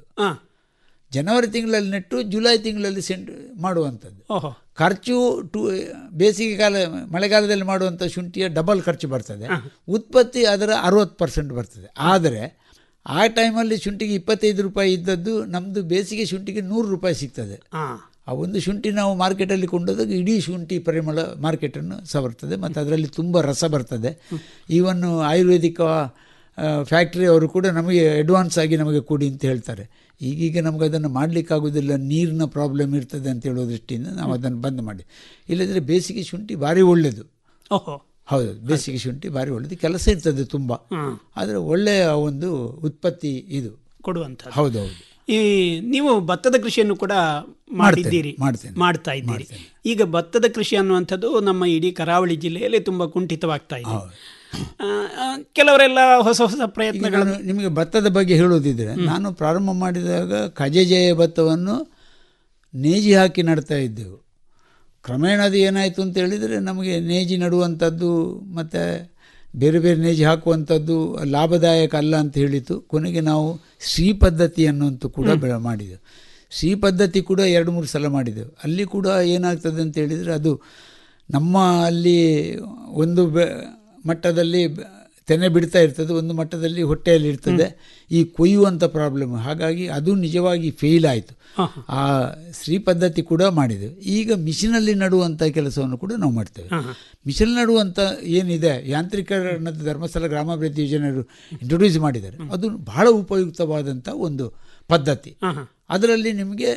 ಜನವರಿ ತಿಂಗಳಲ್ಲಿ ನೆಟ್ಟು ಜುಲೈ ತಿಂಗಳಲ್ಲಿ ಸೆಂಟ್ ಮಾಡುವಂಥದ್ದು ಓಹೋ ಖರ್ಚು ಟು ಬೇಸಿಗೆ ಕಾಲ ಮಳೆಗಾಲದಲ್ಲಿ ಮಾಡುವಂಥ ಶುಂಠಿಯ ಡಬಲ್ ಖರ್ಚು ಬರ್ತದೆ ಉತ್ಪತ್ತಿ ಅದರ ಅರವತ್ತು ಪರ್ಸೆಂಟ್ ಬರ್ತದೆ ಆದರೆ ಆ ಟೈಮಲ್ಲಿ ಶುಂಠಿಗೆ ಇಪ್ಪತ್ತೈದು ರೂಪಾಯಿ ಇದ್ದದ್ದು ನಮ್ಮದು ಬೇಸಿಗೆ ಶುಂಠಿಗೆ ನೂರು ರೂಪಾಯಿ ಸಿಗ್ತದೆ ಆ ಒಂದು ಶುಂಠಿ ನಾವು ಮಾರ್ಕೆಟಲ್ಲಿ ಕೊಂಡೋದಾಗ ಇಡೀ ಶುಂಠಿ ಪರಿಮಳ ಮಾರ್ಕೆಟನ್ನು ಸವರ್ತದೆ ಮತ್ತು ಅದರಲ್ಲಿ ತುಂಬ ರಸ ಬರ್ತದೆ ಈವನ್ನು ಆಯುರ್ವೇದಿಕ ಫ್ಯಾಕ್ಟ್ರಿ ಅವರು ಕೂಡ ನಮಗೆ ಅಡ್ವಾನ್ಸ್ ಆಗಿ ನಮಗೆ ಕೊಡಿ ಅಂತ ಹೇಳ್ತಾರೆ ಈಗೀಗ ನಮಗೆ ಅದನ್ನು ಮಾಡಲಿಕ್ಕಾಗೋದಿಲ್ಲ ನೀರಿನ ಪ್ರಾಬ್ಲಮ್ ಇರ್ತದೆ ಅಂತ ಹೇಳೋ ದೃಷ್ಟಿಯಿಂದ ನಾವು ಅದನ್ನು ಬಂದ್ ಮಾಡಿ ಇಲ್ಲದ್ರೆ ಬೇಸಿಗೆ ಶುಂಠಿ ಭಾರಿ ಒಳ್ಳೆಯದು ಓಹೋ ಹೌದು ಬೇಸಿಗೆ ಶುಂಠಿ ಭಾರಿ ಒಳ್ಳೆಯದು ಕೆಲಸ ಇರ್ತದೆ ತುಂಬ ಆದರೆ ಒಳ್ಳೆಯ ಒಂದು ಉತ್ಪತ್ತಿ ಇದು ಕೊಡುವಂಥದ್ದು ಹೌದೌದು ಈ ನೀವು ಭತ್ತದ ಕೃಷಿಯನ್ನು ಕೂಡ ಮಾಡಿದ್ದೀರಿ ಮಾಡ್ತೇನೆ. ಮಾಡ್ತಾ ಇದ್ದೀರಿ ಈಗ ಭತ್ತದ ಕೃಷಿ ಅನ್ನುವಂಥದ್ದು ನಮ್ಮ ಇಡೀ ಕರಾವಳಿ ಜಿಲ್ಲೆಯಲ್ಲಿ ತುಂಬ ಕುಂಠಿತವಾಗ್ತಾ ಇದೆ ಆ, ಆ, ಕೆಲವರೆಲ್ಲ ಹೊಸ ಹೊಸ ಈಗ ಪ್ರಯತ್ನಗಳನ್ನು ನಾನು ನಿಮಗೆ ಭತ್ತದ ಬಗ್ಗೆ ಹೇಳೋದಿದ್ರೆ ನಾನು ಪ್ರಾರಂಭ ಮಾಡಿದಾಗ ಕಜೆಜಯ ಭತ್ತವನ್ನು ನೇಜಿ ಹಾಕಿ ನಡ್ತಾ ಇದ್ದೆವು ಕ್ರಮೇಣ ಅದು ಏನಾಯಿತು ಅಂತ ಹೇಳಿದರೆ ನಮಗೆ ನೇಜಿ ನಡುವಂಥದ್ದು ಮತ್ತು ಬೇರೆ ಬೇರೆ ನೇಜಿ ಹಾಕುವಂಥದ್ದು ಲಾಭದಾಯಕ ಅಲ್ಲ ಅಂತ ಹೇಳಿತು ಕೊನೆಗೆ ನಾವು ಶ್ರೀ ಪದ್ಧತಿ ಅನ್ನುವಂಥ ಕೂಡ ಬೆಳೆ ಮಾಡಿದೆವು ಸಿ ಪದ್ಧತಿ ಕೂಡ ಎರಡು ಮೂರು ಸಲ ಮಾಡಿದೆವು ಅಲ್ಲಿ ಕೂಡ ಏನಾಗ್ತದೆ ಅಂತ ಹೇಳಿದರೆ ಅದು ನಮ್ಮ ಅಲ್ಲಿ ಒಂದು ಬೆ ಮಟ್ಟದಲ್ಲಿ ಬ- ತೆನೆ ಬಿಡ್ತಾ ಇರ್ತದೆ ಒಂದು ಮಟ್ಟದಲ್ಲಿ ಹೊಟ್ಟೆಯಲ್ಲಿ ಇರ್ತದೆ ಈ ಕೊಯ್ಯುವಂಥ ಪ್ರಾಬ್ಲಮ್ ಹಾಗಾಗಿ ಅದು ನಿಜವಾಗಿ ಫೇಲ್ ಆಯಿತು ಆ ಶ್ರೀ ಪದ್ಧತಿ ಕೂಡ ಮಾಡಿದೆವು ಈಗ ಮಿಷಿನಲ್ಲಿ ನಡುವಂಥ ಕೆಲಸವನ್ನು ಕೂಡ ನಾವು ಮಾಡ್ತೇವೆ ಮಿಷನ್ ನಡುವಂಥ ಏನಿದೆ ಯಾಂತ್ರೀಕರಣದ ಧರ್ಮಸ್ಥಳ ಗ್ರಾಮಾಭಿವೃದ್ಧಿ ಯೋಜನೆಯವರು ಇಂಟ್ರೊಡ್ಯೂಸ್ ಮಾಡಿದ್ದಾರೆ ಅದು ಬಹಳ ಉಪಯುಕ್ತವಾದಂಥ ಒಂದು ಪದ್ಧತಿ ಅದರಲ್ಲಿ ನಿಮಗೆ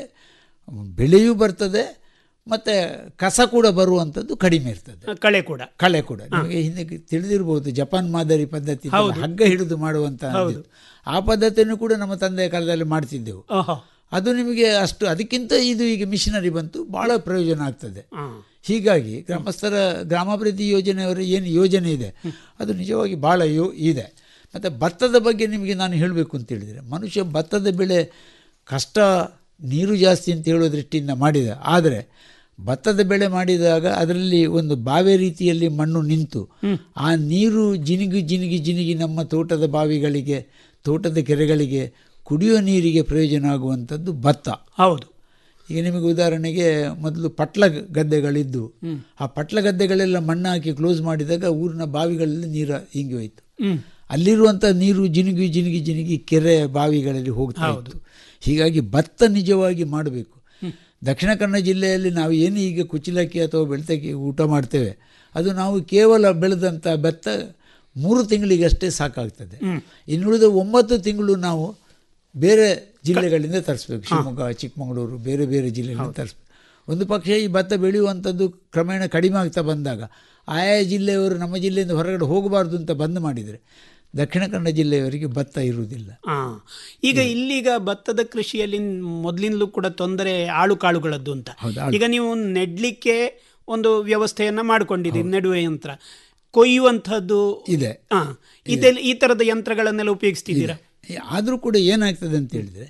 ಬೆಳೆಯೂ ಬರ್ತದೆ ಮತ್ತು ಕಸ ಕೂಡ ಬರುವಂಥದ್ದು ಕಡಿಮೆ ಇರ್ತದೆ ಕಳೆ ಕೂಡ ಕಳೆ ಕೂಡ ನಿಮಗೆ ಹಿಂದೆ ತಿಳಿದಿರ್ಬೋದು ಜಪಾನ್ ಮಾದರಿ ಪದ್ಧತಿ ಇದೆಯಲ್ಲ, ಹೌದು. ಹಗ್ಗ ಹಿಡಿದು ಮಾಡುವಂಥ ಹೌದು. ಆ ಪದ್ಧತಿಯನ್ನು ಕೂಡ ನಮ್ಮ ತಂದೆಯ ಕಾಲದಲ್ಲಿ ಮಾಡ್ತಿದ್ದೆವು ಓಹೋ. ಅದು ನಿಮಗೆ ಅಷ್ಟು ಅದಕ್ಕಿಂತ ಇದು ಈಗ ಮಿಷನರಿ ಬಂತು ಬಹಳ ಪ್ರಯೋಜನ ಆಗ್ತದೆ ಹೀಗಾಗಿ ಗ್ರಾಮಸ್ಥರ ಗ್ರಾಮಾಭಿವೃದ್ಧಿ ಯೋಜನೆಯವರ ಏನು ಯೋಜನೆ ಇದೆ ಅದು ನಿಜವಾಗಿ ಭಾಳ ಯೋ ಇದೆ ಮತ್ತು ಭತ್ತದ ಬಗ್ಗೆ ನಿಮಗೆ ನಾನು ಹೇಳಬೇಕು ಅಂತ ಹೇಳಿದರೆ ಮನುಷ್ಯ ಭತ್ತದ ಬೆಳೆ ಕಷ್ಟ ನೀರು ಜಾಸ್ತಿ ಅಂತ ಹೇಳೋ ದೃಷ್ಟಿಯಿಂದ ಮಾಡಿದ ಆದರೆ ಭತ್ತದ ಬೆಳೆ ಮಾಡಿದಾಗ ಅದರಲ್ಲಿ ಒಂದು ಬಾವೆ ರೀತಿಯಲ್ಲಿ ಮಣ್ಣು ನಿಂತು ಆ ನೀರು ಜಿನುಗಿ ಜಿನುಗಿ ಜಿನುಗಿ ನಮ್ಮ ತೋಟದ ಬಾವಿಗಳಿಗೆ ತೋಟದ ಕೆರೆಗಳಿಗೆ ಕುಡಿಯೋ ನೀರಿಗೆ ಪ್ರಯೋಜನ ಆಗುವಂಥದ್ದು ಭತ್ತ ಹೌದು ಈಗ ನಿಮಗೆ ಉದಾಹರಣೆಗೆ ಮೊದಲು ಪಟ್ಲ ಗದ್ದೆಗಳಿದ್ದು ಆ ಪಟ್ಲ ಗದ್ದೆಗಳೆಲ್ಲ ಮಣ್ಣು ಹಾಕಿ ಕ್ಲೋಸ್ ಮಾಡಿದಾಗ ಊರಿನ ಬಾವಿಗಳಲ್ಲಿ ನೀರು ಹಿಂಗಿ ಹೋಯಿತು ಹ್ಮ್. ಅಲ್ಲಿರುವಂಥ ನೀರು ಜಿನುಗಿ ಜಿನುಗಿ ಜಿನುಗಿ ಕೆರೆ ಬಾವಿಗಳಲ್ಲಿ ಹೋಗ್ತಾ ಇತ್ತು ಹೀಗಾಗಿ ಭತ್ತ ನಿಜವಾಗಿ ಮಾಡಬೇಕು ದಕ್ಷಿಣ ಕನ್ನಡ ಜಿಲ್ಲೆಯಲ್ಲಿ ನಾವು ಏನು ಈಗ ಕುಚಿಲಕ್ಕಿ ಅಥವಾ ಬೆಳ್ತಕ್ಕಿ ಊಟ ಮಾಡ್ತೇವೆ ಅದು ನಾವು ಕೇವಲ ಬೆಳೆದಂಥ ಭತ್ತ ಮೂರು ತಿಂಗಳಿಗಷ್ಟೇ ಸಾಕಾಗ್ತದೆ ಇನ್ನುಳಿದ ಒಂಬತ್ತು ತಿಂಗಳು ನಾವು ಬೇರೆ ಜಿಲ್ಲೆಗಳಿಂದ ತರಿಸ್ಬೇಕು ಶಿವಮೊಗ್ಗ ಚಿಕ್ಕಮಗಳೂರು ಬೇರೆ ಬೇರೆ ಜಿಲ್ಲೆಗಳಿಂದ ತರಿಸ್ಬೇಕು ಒಂದು ಪಕ್ಷ ಈ ಭತ್ತ ಬೆಳೆಯುವಂಥದ್ದು ಕ್ರಮೇಣ ಕಡಿಮೆ ಆಗ್ತಾ ಬಂದಾಗ ಆಯಾ ಜಿಲ್ಲೆಯವರು ನಮ್ಮ ಜಿಲ್ಲೆಯಿಂದ ಹೊರಗಡೆ ಹೋಗಬಾರ್ದು ಅಂತ ಬಂದ್ ಮಾಡಿದರೆ ದಕ್ಷಿಣ ಕನ್ನಡ ಜಿಲ್ಲೆಯವರಿಗೆ ಭತ್ತ ಇರುವುದಿಲ್ಲ ಆ, ಈಗ ಇಲ್ಲೀಗ ಭತ್ತದ ಕೃಷಿಯಲ್ಲಿ ಮೊದಲಿಂದಲೂ ಕೂಡ ತೊಂದರೆ ಆಳು ಕಾಳುಗಳದ್ದು ಅಂತ ಈಗ ನೀವು ನೆಡ್ಲಿಕ್ಕೆ ಒಂದು ವ್ಯವಸ್ಥೆಯನ್ನ ಮಾಡ್ಕೊಂಡಿದ್ದೀರಿ ನೆಡುವೆ ಯಂತ್ರ ಕೊಯ್ಯುವಂಥದ್ದು ಇದೆ ಆ, ಇದೆಲ್ಲ ಈ ತರದ ಯಂತ್ರಗಳನ್ನೆಲ್ಲ ಉಪಯೋಗಿಸ್ತಿದ್ದೀರಾ ಆದರೂ ಕೂಡ ಏನಾಗ್ತದೆ ಅಂತ ಹೇಳಿದರೆ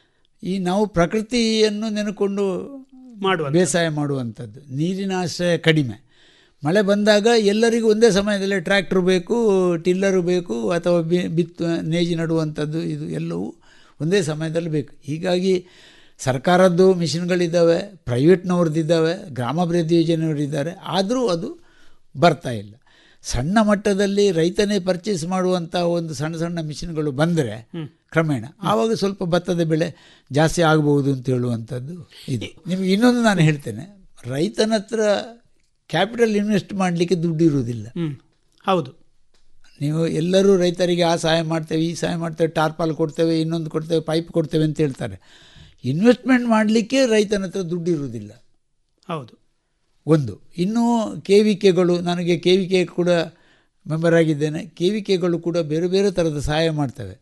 ಈ ನಾವು ಪ್ರಕೃತಿಯನ್ನು ನೆನಕೊಂಡು ಮಾಡುವ ಬೇಸಾಯ ಮಾಡುವಂಥದ್ದು ನೀರಿನ ಆಶ್ರಯ ಕಡಿಮೆ ಮಳೆ ಬಂದಾಗ ಎಲ್ಲರಿಗೂ ಒಂದೇ ಸಮಯದಲ್ಲಿ ಟ್ರ್ಯಾಕ್ಟರ್ ಬೇಕು ಟಿಲ್ಲರು ಬೇಕು ಅಥವಾ ಬಿ ಬಿತ್ತು ನೇಜಿ ನಡುವಂಥದ್ದು ಇದು ಎಲ್ಲವೂ ಒಂದೇ ಸಮಯದಲ್ಲಿ ಬೇಕು ಹೀಗಾಗಿ ಸರ್ಕಾರದ್ದು ಮಿಷಿನ್ಗಳಿದ್ದಾವೆ ಪ್ರೈವೇಟ್ನವ್ರದ್ದಿದ್ದಾವೆ ಗ್ರಾಮಾಭಿವೃದ್ಧಿ ಯೋಜನೆಯವರಿದ್ದಾರೆ ಆದರೂ ಅದು ಬರ್ತಾ ಇಲ್ಲ ಸಣ್ಣ ಮಟ್ಟದಲ್ಲಿ ರೈತನೇ ಪರ್ಚೇಸ್ ಮಾಡುವಂಥ ಒಂದು ಸಣ್ಣ ಸಣ್ಣ ಮಿಷಿನ್ಗಳು ಬಂದರೆ ಕ್ರಮೇಣ ಆವಾಗ ಸ್ವಲ್ಪ ಭತ್ತದ ಬೆಳೆ ಜಾಸ್ತಿ ಆಗಬಹುದು ಅಂತ ಹೇಳುವಂಥದ್ದು ಇದು ನಿಮಗೆ ಇನ್ನೊಂದು ನಾನು ಹೇಳ್ತೇನೆ ರೈತನ ಹತ್ರ ಕ್ಯಾಪಿಟಲ್ ಇನ್ವೆಸ್ಟ್ ಮಾಡಲಿಕ್ಕೆ ದುಡ್ಡು ಇರುವುದಿಲ್ಲ ಹ್ಮ್ ಹೌದು ನೀವು ಎಲ್ಲರೂ ರೈತರಿಗೆ ಆ ಸಹಾಯ ಮಾಡ್ತೇವೆ ಈ ಸಹಾಯ ಮಾಡ್ತೇವೆ ಟಾರ್ಪಾಲ್ ಕೊಡ್ತೇವೆ ಇನ್ನೊಂದು ಕೊಡ್ತೇವೆ ಪೈಪ್ ಕೊಡ್ತೇವೆ ಅಂತ ಹೇಳ್ತಾರೆ ಇನ್ವೆಸ್ಟ್ಮೆಂಟ್ ಮಾಡಲಿಕ್ಕೆ ರೈತನ ಹತ್ರ ದುಡ್ಡು ಇರುವುದಿಲ್ಲ ಹೌದು ಒಂದು ಇನ್ನು ಕೆ ವಿ ಕೆಗಳು ನನಗೆ ಕೆ ವಿ ಕೆ ಕೂಡ ಮೆಂಬರ್ ಆಗಿದ್ದೇನೆ ಕೆ ವಿ ಕೆಗಳು ಕೂಡ ಬೇರೆ ಬೇರೆ ಥರದ ಸಹಾಯ ಮಾಡ್ತವೆ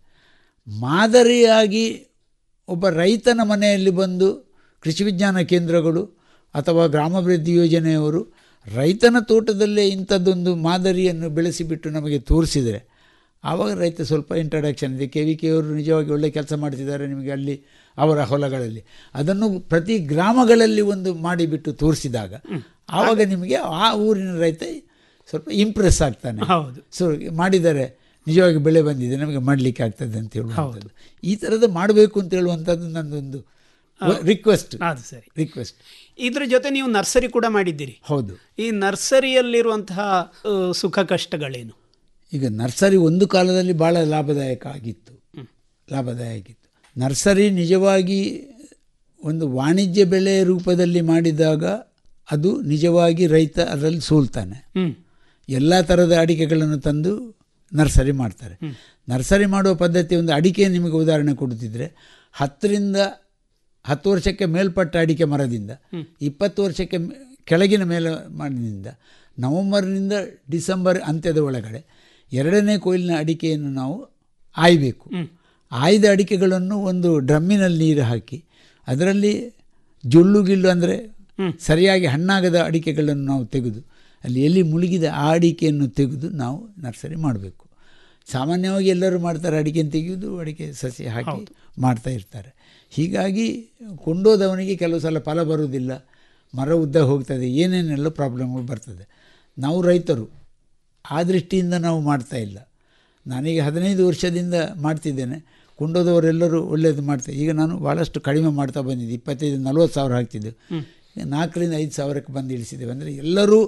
ಮಾದರಿಯಾಗಿ ಒಬ್ಬ ರೈತನ ಮನೆಯಲ್ಲಿ ಬಂದು ಕೃಷಿ ವಿಜ್ಞಾನ ಕೇಂದ್ರಗಳು ಅಥವಾ ಗ್ರಾಮಾಭಿವೃದ್ಧಿ ಯೋಜನೆಯವರು ರೈತನ ತೋಟದಲ್ಲೇ ಇಂಥದ್ದೊಂದು ಮಾದರಿಯನ್ನು ಬೆಳೆಸಿಬಿಟ್ಟು ನಮಗೆ ತೋರಿಸಿದರೆ ಆವಾಗ ರೈತ ಸ್ವಲ್ಪ ಇಂಟ್ರಡಕ್ಷನ್ ಇದೆ ಕೆ ವಿ ಕೆ ಅವರು ನಿಜವಾಗಿ ಒಳ್ಳೆ ಕೆಲಸ ಮಾಡ್ತಿದ್ದಾರೆ ನಿಮಗೆ ಅಲ್ಲಿ ಅವರ ಹೊಲಗಳಲ್ಲಿ ಅದನ್ನು ಪ್ರತಿ ಗ್ರಾಮಗಳಲ್ಲಿ ಒಂದು ಮಾಡಿಬಿಟ್ಟು ತೋರಿಸಿದಾಗ ಆವಾಗ ನಿಮಗೆ ಆ ಊರಿನ ರೈತ ಸ್ವಲ್ಪ ಇಂಪ್ರೆಸ್ ಆಗ್ತಾನೆ ಹೌದು. ಸೊ ಮಾಡಿದರೆ ನಿಜವಾಗಿ ಬೆಳೆ ಬಂದಿದೆ ನಮಗೆ ಮಾಡಲಿಕ್ಕೆ ಆಗ್ತದೆ ಅಂತ ಹೇಳುವಂಥದ್ದು ಈ ಥರದ ಮಾಡಬೇಕು ಅಂತ ಹೇಳುವಂಥದ್ದು ನನ್ನದೊಂದು ರಿಕ್ವೆಸ್ಟ್ ಅದು ಸರಿ ರಿಕ್ವೆಸ್ಟ್ ಇದ್ರ ಜೊತೆ ನೀವು ನರ್ಸರಿ ಕೂಡ ಮಾಡಿದ್ದೀರಿ ಹೌದು ಈ ನರ್ಸರಿಯಲ್ಲಿರುವಂತಹ ಆ, ಸುಖ ಕಷ್ಟಗಳೇನು ಈಗ ನರ್ಸರಿ ಒಂದು ಕಾಲದಲ್ಲಿ ಭಾಳ ಲಾಭದಾಯಕ ಆಗಿತ್ತು ಲಾಭದಾಯಕ ಆಗಿತ್ತು ನರ್ಸರಿ ನಿಜವಾಗಿ ಒಂದು ವಾಣಿಜ್ಯ ಬೆಳೆ ರೂಪದಲ್ಲಿ ಮಾಡಿದಾಗ ಅದು ನಿಜವಾಗಿ ರೈತ ಅದರಲ್ಲಿ ಸೋಲ್ತಾನೆ ಹ್ಮ್ ಎಲ್ಲ ಥರದ ಅಡಿಕೆಗಳನ್ನು ತಂದು ನರ್ಸರಿ ಮಾಡ್ತಾರೆ ನರ್ಸರಿ ಮಾಡುವ ಪದ್ಧತಿ ಒಂದು ಅಡಿಕೆ ನಿಮಗೆ ಉದಾಹರಣೆ ಕೊಡುತ್ತಿದ್ದರೆ ಹತ್ತರಿಂದ ಹತ್ತು ವರ್ಷಕ್ಕೆ ಮೇಲ್ಪಟ್ಟ ಅಡಿಕೆ ಮರದಿಂದ ಇಪ್ಪತ್ತು ವರ್ಷಕ್ಕೆ ಮೇ- ಕೆಳಗಿನ ಮೇಲೆ ಮರದಿಂದ ನವೆಂಬರ್ನಿಂದ ಡಿಸೆಂಬರ್ ಅಂತ್ಯದ ಒಳಗಡೆ ಎರಡನೇ ಕೊಯ್ಲಿನ ಅಡಿಕೆಯನ್ನು ನಾವು ಆಯಬೇಕು ಆಯ್ದ ಅಡಿಕೆಗಳನ್ನು ಒಂದು ಡ್ರಮ್ಮಿನಲ್ಲಿ ನೀರು ಹಾಕಿ ಅದರಲ್ಲಿ ಜೊಳ್ಳು ಗಿಲ್ಲು ಅಂದರೆ ಸರಿಯಾಗಿ ಹಣ್ಣಾಗದ ಅಡಿಕೆಗಳನ್ನು ನಾವು ತೆಗೆದು ಅಲ್ಲಿ ಎಲ್ಲಿ ಮುಳುಗಿದ ಆ ಅಡಿಕೆಯನ್ನು ತೆಗೆದು ನಾವು ನರ್ಸರಿ ಮಾಡಬೇಕು ಸಾಮಾನ್ಯವಾಗಿ ಎಲ್ಲರೂ ಮಾಡ್ತಾರೆ ಅಡಿಕೆಯನ್ನು ತೆಗೆಯುವುದು ಅಡಿಕೆ ಸಸಿ ಹಾಕಿ ಮಾಡ್ತಾ ಇರ್ತಾರೆ ಹೀಗಾಗಿ ಕೊಂಡೋದವನಿಗೆ ಕೆಲವು ಸಲ ಫಲ ಬರುವುದಿಲ್ಲ ಮರ ಉದ್ದ ಹೋಗ್ತದೆ ಏನೇನೆಲ್ಲ ಪ್ರಾಬ್ಲಮ್ಗಳು ಬರ್ತದೆ ನಾವು ರೈತರು ಆ ದೃಷ್ಟಿಯಿಂದ ನಾವು ಮಾಡ್ತಾ ಇಲ್ಲ ನಾನೀಗ ಹದಿನೈದು ವರ್ಷದಿಂದ ಮಾಡ್ತಿದ್ದೇನೆ ಕೊಂಡೋದವರೆಲ್ಲರೂ ಒಳ್ಳೆಯದು ಮಾಡ್ತಾರೆ ಈಗ ನಾನು ಭಾಳಷ್ಟು ಕಡಿಮೆ ಮಾಡ್ತಾ ಬಂದಿದ್ದೆ ಇಪ್ಪತ್ತೈದು ನಲ್ವತ್ತು ಸಾವಿರ ಹಾಕ್ತಿದ್ದು ಈಗ ನಾಲ್ಕರಿಂದ ಐದು ಸಾವಿರಕ್ಕೆ ಬಂದು ಇಳಿಸಿದ್ದೇವೆ ಅಂದರೆ ಎಲ್ಲರೂ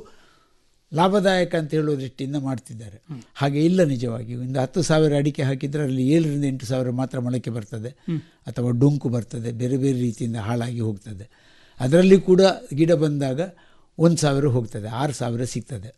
ಲಾಭದಾಯಕ ಅಂತ ಹೇಳುವ ದೃಷ್ಟಿಯಿಂದ ಮಾಡ್ತಿದ್ದಾರೆ ಹಾಗೆ ಇಲ್ಲ ನಿಜವಾಗಿ ಒಂದು ಹತ್ತು ಸಾವಿರ ಅಡಿಕೆ ಹಾಕಿದರೆ ಅಲ್ಲಿ ಏಳರಿಂದ ಎಂಟು ಸಾವಿರ ಮಾತ್ರ ಮೊಳಕೆ ಬರ್ತದೆ ಅಥವಾ ಡೊಂಕು ಬರ್ತದೆ ಬೇರೆ ಬೇರೆ ರೀತಿಯಿಂದ ಹಾಳಾಗಿ ಹೋಗ್ತದೆ ಅದರಲ್ಲಿ ಕೂಡ ಗಿಡ ಬಂದಾಗ ಒಂದು ಸಾವಿರ ಹೋಗ್ತದೆ ಆರು ಸಾವಿರ ಸಿಗ್ತದೆ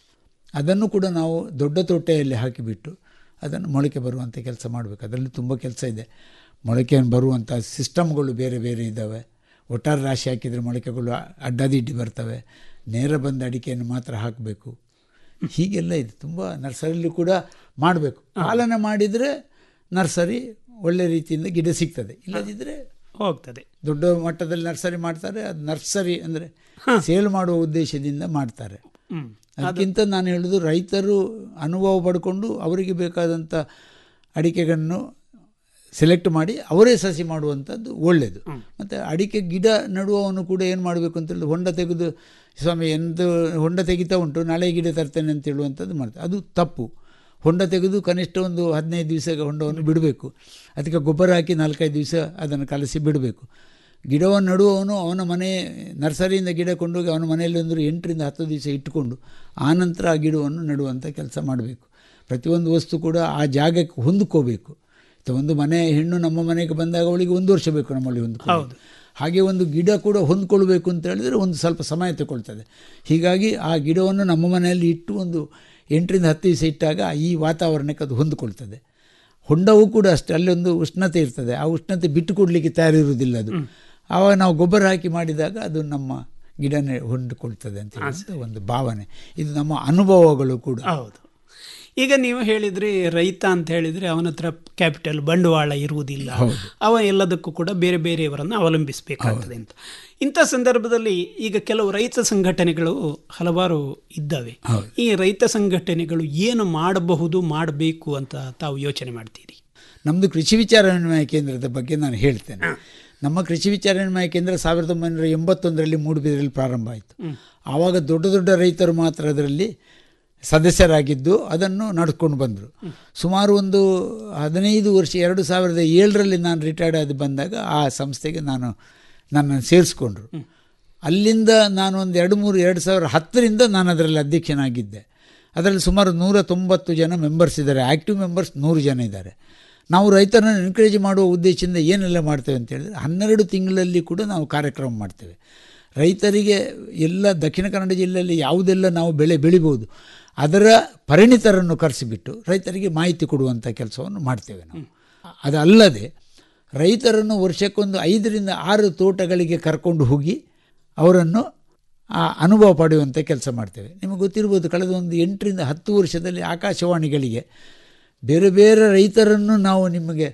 ಅದನ್ನು ಕೂಡ ನಾವು ದೊಡ್ಡ ತೊಟ್ಟೆಯಲ್ಲಿ ಹಾಕಿಬಿಟ್ಟು ಅದನ್ನು ಮೊಳಕೆ ಬರುವಂಥ ಕೆಲಸ ಮಾಡಬೇಕು ಅದರಲ್ಲಿ ತುಂಬ ಕೆಲಸ ಇದೆ ಮೊಳಕೆ ಬರುವಂಥ ಸಿಸ್ಟಮ್ಗಳು ಬೇರೆ ಬೇರೆ ಇದ್ದಾವೆ ಒಟ್ಟಾರೆ ರಾಶಿ ಹಾಕಿದರೆ ಮೊಳಕೆಗಳು ಅಡ್ಡದಿಡ್ಡಿ ಬರ್ತವೆ ನೇರ ಬಂದ ಅಡಿಕೆಯನ್ನು ಮಾತ್ರ ಹಾಕಬೇಕು ಹೀಗೆಲ್ಲ ಇದೆ ತುಂಬ ನರ್ಸರಿಯಲ್ಲಿ ಕೂಡ ಮಾಡಬೇಕು ಪಾಲನೆ ಮಾಡಿದರೆ ನರ್ಸರಿ ಒಳ್ಳೆ ರೀತಿಯಿಂದ ಗಿಡ ಸಿಗ್ತದೆ ಇಲ್ಲದಿದ್ದರೆ ಹೋಗ್ತದೆ ದೊಡ್ಡ ಮಟ್ಟದಲ್ಲಿ ನರ್ಸರಿ ಮಾಡ್ತಾರೆ ಅದು ನರ್ಸರಿ ಅಂದರೆ ಸೇಲ್ ಮಾಡುವ ಉದ್ದೇಶದಿಂದ ಮಾಡ್ತಾರೆ ಹ್ಮ್. ಅದಕ್ಕಿಂತ ನಾನು ಹೇಳೋದು ರೈತರು ಅನುಭವ ಪಡ್ಕೊಂಡು ಅವರಿಗೆ ಬೇಕಾದಂಥ ಅಡಿಕೆಗಳನ್ನು ಸೆಲೆಕ್ಟ್ ಮಾಡಿ ಅವರೇ ಸಸಿ ಮಾಡುವಂಥದ್ದು ಒಳ್ಳೆಯದು ಮತ್ತು ಅಡಿಕೆ ಗಿಡ ನಡುವವನು ಕೂಡ ಏನು ಮಾಡಬೇಕು ಅಂತ ಹೇಳಿದ್ರೆ ಹೊಂಡ ತೆಗೆದು ಸ್ವಾಮಿ ಎಂದು ಹೊಂಡ ತೆಗಿತಾ ಉಂಟು ನಾಳೆ ಗಿಡ ತರ್ತೇನೆ ಅಂತ ಹೇಳುವಂಥದ್ದು ಮಾಡ್ತಾರೆ ಅದು ತಪ್ಪು ಹೊಂಡ ತೆಗೆದು ಕನಿಷ್ಠ ಒಂದು ಹದಿನೈದು ದಿವಸ ಹೊಂಡವನ್ನು ಬಿಡಬೇಕು ಅದಕ್ಕೆ ಗೊಬ್ಬರ ಹಾಕಿ ನಾಲ್ಕೈದು ದಿವಸ ಅದನ್ನು ಕಲಸಿ ಬಿಡಬೇಕು ಗಿಡವನ್ನು ನಡುವವನು ಅವನ ಮನೆ ನರ್ಸರಿಯಿಂದ ಗಿಡ ಕೊಂಡೋಗಿ ಅವನ ಮನೆಯಲ್ಲಿ ಒಂದು ಎಂಟರಿಂದ ಹತ್ತು ದಿವಸ ಇಟ್ಟುಕೊಂಡು ಆನಂತರ ಆ ಗಿಡವನ್ನು ನೆಡುವಂಥ ಕೆಲಸ ಮಾಡಬೇಕು ಪ್ರತಿಯೊಂದು ವಸ್ತು ಕೂಡ ಆ ಜಾಗಕ್ಕೆ ಹೊಂದ್ಕೋಬೇಕು ಅಥವಾ ಒಂದು ಮನೆ ಹೆಣ್ಣು ನಮ್ಮ ಮನೆಗೆ ಬಂದಾಗ ಅವಳಿಗೆ ಒಂದು ವರ್ಷ ಬೇಕು ನಮ್ಮಲ್ಲಿ ಹೊಂದ್ಕೊಳ್ಳೋದು ಹಾಗೆ ಒಂದು ಗಿಡ ಕೂಡ ಹೊಂದ್ಕೊಳ್ಬೇಕು ಅಂತ ಹೇಳಿದರೆ ಒಂದು ಸ್ವಲ್ಪ ಸಮಯ ತಗೊಳ್ತದೆ ಹೀಗಾಗಿ ಆ ಗಿಡವನ್ನು ನಮ್ಮ ಮನೆಯಲ್ಲಿ ಇಟ್ಟು ಒಂದು ಎಂಟರಿಂದ ಹತ್ತು ದಿವಸ ಇಟ್ಟಾಗ ಈ ವಾತಾವರಣಕ್ಕೆ ಅದು ಹೊಂದಿಕೊಳ್ತದೆ ಹೊಂಡವೂ ಕೂಡ ಅಷ್ಟೇ ಅಲ್ಲೊಂದು ಉಷ್ಣತೆ ಇರ್ತದೆ ಆ ಉಷ್ಣತೆ ಬಿಟ್ಟು ಕೊಡಲಿಕ್ಕೆ ತಯಾರಿರುವುದಿಲ್ಲ ಅದು ಆವಾಗ ನಾವು ಗೊಬ್ಬರ ಹಾಕಿ ಮಾಡಿದಾಗ ಅದು ನಮ್ಮ ಗಿಡನೇ ಹೊಂದಿಕೊಳ್ತದೆ ಅಂತ ಹೇಳುವಂಥ ಒಂದು ಭಾವನೆ ಇದು ನಮ್ಮ ಅನುಭವಗಳು ಕೂಡ ಹೌದು ಈಗ ನೀವು ಹೇಳಿದ್ರಿ ರೈತ ಅಂತ ಹೇಳಿದ್ರೆ ಅವನ ಹತ್ರ ಕ್ಯಾಪಿಟಲ್ ಬಂಡವಾಳ ಇರುವುದಿಲ್ಲ ಅವ ಎಲ್ಲದಕ್ಕೂ ಕೂಡ ಬೇರೆ ಬೇರೆಯವರನ್ನು ಅವಲಂಬಿಸಬೇಕಾಗ್ತದೆ ಅಂತ ಇಂಥ ಸಂದರ್ಭದಲ್ಲಿ ಈಗ ಕೆಲವು ರೈತ ಸಂಘಟನೆಗಳು ಹಲವಾರು ಇದ್ದಾವೆ ಈ ರೈತ ಸಂಘಟನೆಗಳು ಏನು ಮಾಡಬಹುದು ಮಾಡಬೇಕು ಅಂತ ತಾವು ಯೋಚನೆ ಮಾಡ್ತೀರಿ ನಮ್ಮದು ಕೃಷಿ ವಿಚಾರ ವಿನಿಮಯ ಕೇಂದ್ರದ ಬಗ್ಗೆ ನಾನು ಹೇಳ್ತೇನೆ ನಮ್ಮ ಕೃಷಿ ವಿಚಾರ ವಿನಿಮಯ ಕೇಂದ್ರ ಸಾವಿರದ ಒಂಬೈನೂರ ಎಂಬತ್ತೊಂದರಲ್ಲಿ ಮೂಡುಬಿದಿರೆಯಲ್ಲಿ ಪ್ರಾರಂಭ ಆಯಿತು ಆವಾಗ ದೊಡ್ಡ ದೊಡ್ಡ ರೈತರು ಮಾತ್ರ ಅದರಲ್ಲಿ ಸದಸ್ಯರಾಗಿದ್ದು ಅದನ್ನು ನಡೆಸ್ಕೊಂಡು ಬಂದರು ಸುಮಾರು ಒಂದು ಹದಿನೈದು ವರ್ಷ ಎರಡು ಸಾವಿರದ ಏಳರಲ್ಲಿ ನಾನು ರಿಟೈರ್ಡ್ ಆಗಿ ಬಂದಾಗ ಆ ಸಂಸ್ಥೆಗೆ ನಾನು ನನ್ನನ್ನು ಸೇರಿಸ್ಕೊಂಡ್ರು ಅಲ್ಲಿಂದ ನಾನು ಒಂದು ಎರಡು ಮೂರು ಎರಡು ಸಾವಿರ ಹತ್ತರಿಂದ ನಾನು ಅದರಲ್ಲಿ ಅಧ್ಯಕ್ಷನಾಗಿದ್ದೆ ಅದರಲ್ಲಿ ಸುಮಾರು ನೂರ ತೊಂಬತ್ತು ಜನ ಮೆಂಬರ್ಸ್ ಇದ್ದಾರೆ ಆ್ಯಕ್ಟಿವ್ ಮೆಂಬರ್ಸ್ ನೂರು ಜನ ಇದ್ದಾರೆ ನಾವು ರೈತರನ್ನು ಎನ್ಕರೇಜ್ ಮಾಡುವ ಉದ್ದೇಶದಿಂದ ಏನೆಲ್ಲ ಮಾಡ್ತೇವೆ ಅಂತ ಹೇಳಿದ್ರೆ ಹನ್ನೆರಡು ತಿಂಗಳಲ್ಲಿ ಕೂಡ ನಾವು ಕಾರ್ಯಕ್ರಮ ಮಾಡ್ತೇವೆ ರೈತರಿಗೆ ಎಲ್ಲ ದಕ್ಷಿಣ ಕನ್ನಡ ಜಿಲ್ಲೆಯಲ್ಲಿ ಯಾವುದೆಲ್ಲ ನಾವು ಬೆಳೆ ಬೆಳಿಬೋದು ಅದರ ಪರಿಣಿತರನ್ನು ಕರೆಸಿಬಿಟ್ಟು ರೈತರಿಗೆ ಮಾಹಿತಿ ಕೊಡುವಂಥ ಕೆಲಸವನ್ನು ಮಾಡ್ತೇವೆ ನಾವು ಅದಲ್ಲದೆ ರೈತರನ್ನು ವರ್ಷಕ್ಕೊಂದು ಐದರಿಂದ ಆರು ತೋಟಗಳಿಗೆ ಕರ್ಕೊಂಡು ಹೋಗಿ ಅವರನ್ನು ಆ ಅನುಭವ ಪಡೆಯುವಂಥ ಕೆಲಸ ಮಾಡ್ತೇವೆ ನಿಮಗೆ ಗೊತ್ತಿರ್ಬೋದು ಕಳೆದ ಒಂದು ಎಂಟರಿಂದ ಹತ್ತು ವರ್ಷದಲ್ಲಿ ಆಕಾಶವಾಣಿಗಳಿಗೆ ಬೇರೆ ಬೇರೆ ರೈತರನ್ನು ನಾವು ನಿಮಗೆ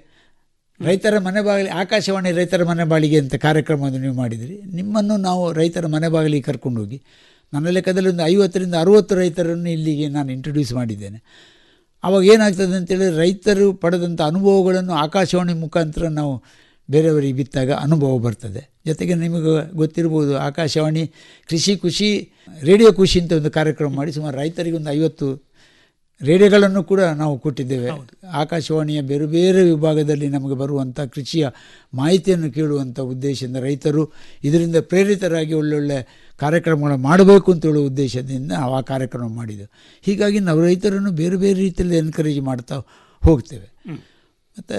ರೈತರ ಮನೆ ಬಾಗಿಲಿ ಆಕಾಶವಾಣಿ ರೈತರ ಮನೆ ಬಾಳಿಗೆ ಅಂತ ಕಾರ್ಯಕ್ರಮವನ್ನು ನೀವು ಮಾಡಿದಿರಿ ನಿಮ್ಮನ್ನು ನಾವು ರೈತರ ಮನೆ ಬಾಗಿಲಿಗೆ ಕರ್ಕೊಂಡು ಹೋಗಿ ನನ್ನ ಲೆಕ್ಕದಲ್ಲಿ ಒಂದು ಐವತ್ತರಿಂದ ಅರುವತ್ತು ರೈತರನ್ನು ಇಲ್ಲಿಗೆ ನಾನು ಇಂಟ್ರೊಡ್ಯೂಸ್ ಮಾಡಿದ್ದೇನೆ ಆವಾಗ ಏನಾಗ್ತದೆ ಅಂತೇಳಿದ್ರೆ ರೈತರು ಪಡೆದಂಥ ಅನುಭವಗಳನ್ನು ಆಕಾಶವಾಣಿ ಮುಖಾಂತರ ನಾವು ಬೇರೆಯವರಿಗೆ ಬಿತ್ತಾಗ ಅನುಭವ ಬರ್ತದೆ ಜೊತೆಗೆ ನಿಮಗೆ ಗೊತ್ತಿರ್ಬೋದು ಆಕಾಶವಾಣಿ ಕೃಷಿ ಖುಷಿ ರೇಡಿಯೋ ಖುಷಿ ಅಂತ ಒಂದು ಕಾರ್ಯಕ್ರಮ ಮಾಡಿ ಸುಮಾರು ರೈತರಿಗೆ ಒಂದು ಐವತ್ತು ರೇಡಿಯೋಗಳನ್ನು ಕೂಡ ನಾವು ಕೊಟ್ಟಿದ್ದೇವೆ ಆಕಾಶವಾಣಿಯ ಬೇರೆ ಬೇರೆ ವಿಭಾಗದಲ್ಲಿ ನಮಗೆ ಬರುವಂಥ ಕೃಷಿಯ ಮಾಹಿತಿಯನ್ನು ಕೇಳುವಂಥ ಉದ್ದೇಶದಿಂದ ರೈತರು ಇದರಿಂದ ಪ್ರೇರಿತರಾಗಿ ಒಳ್ಳೊಳ್ಳೆ ಕಾರ್ಯಕ್ರಮಗಳನ್ನು ಮಾಡಬೇಕು ಅಂತ ಹೇಳುವ ಉದ್ದೇಶದಿಂದ ನಾವು ಆ ಕಾರ್ಯಕ್ರಮ ಮಾಡಿದ್ದೆವು ಹೀಗಾಗಿ ನಾವು ರೈತರನ್ನು ಬೇರೆ ಬೇರೆ ರೀತಿಯಲ್ಲಿ ಎನ್ಕರೇಜ್ ಮಾಡ್ತಾ ಹೋಗ್ತೇವೆ ಮತ್ತು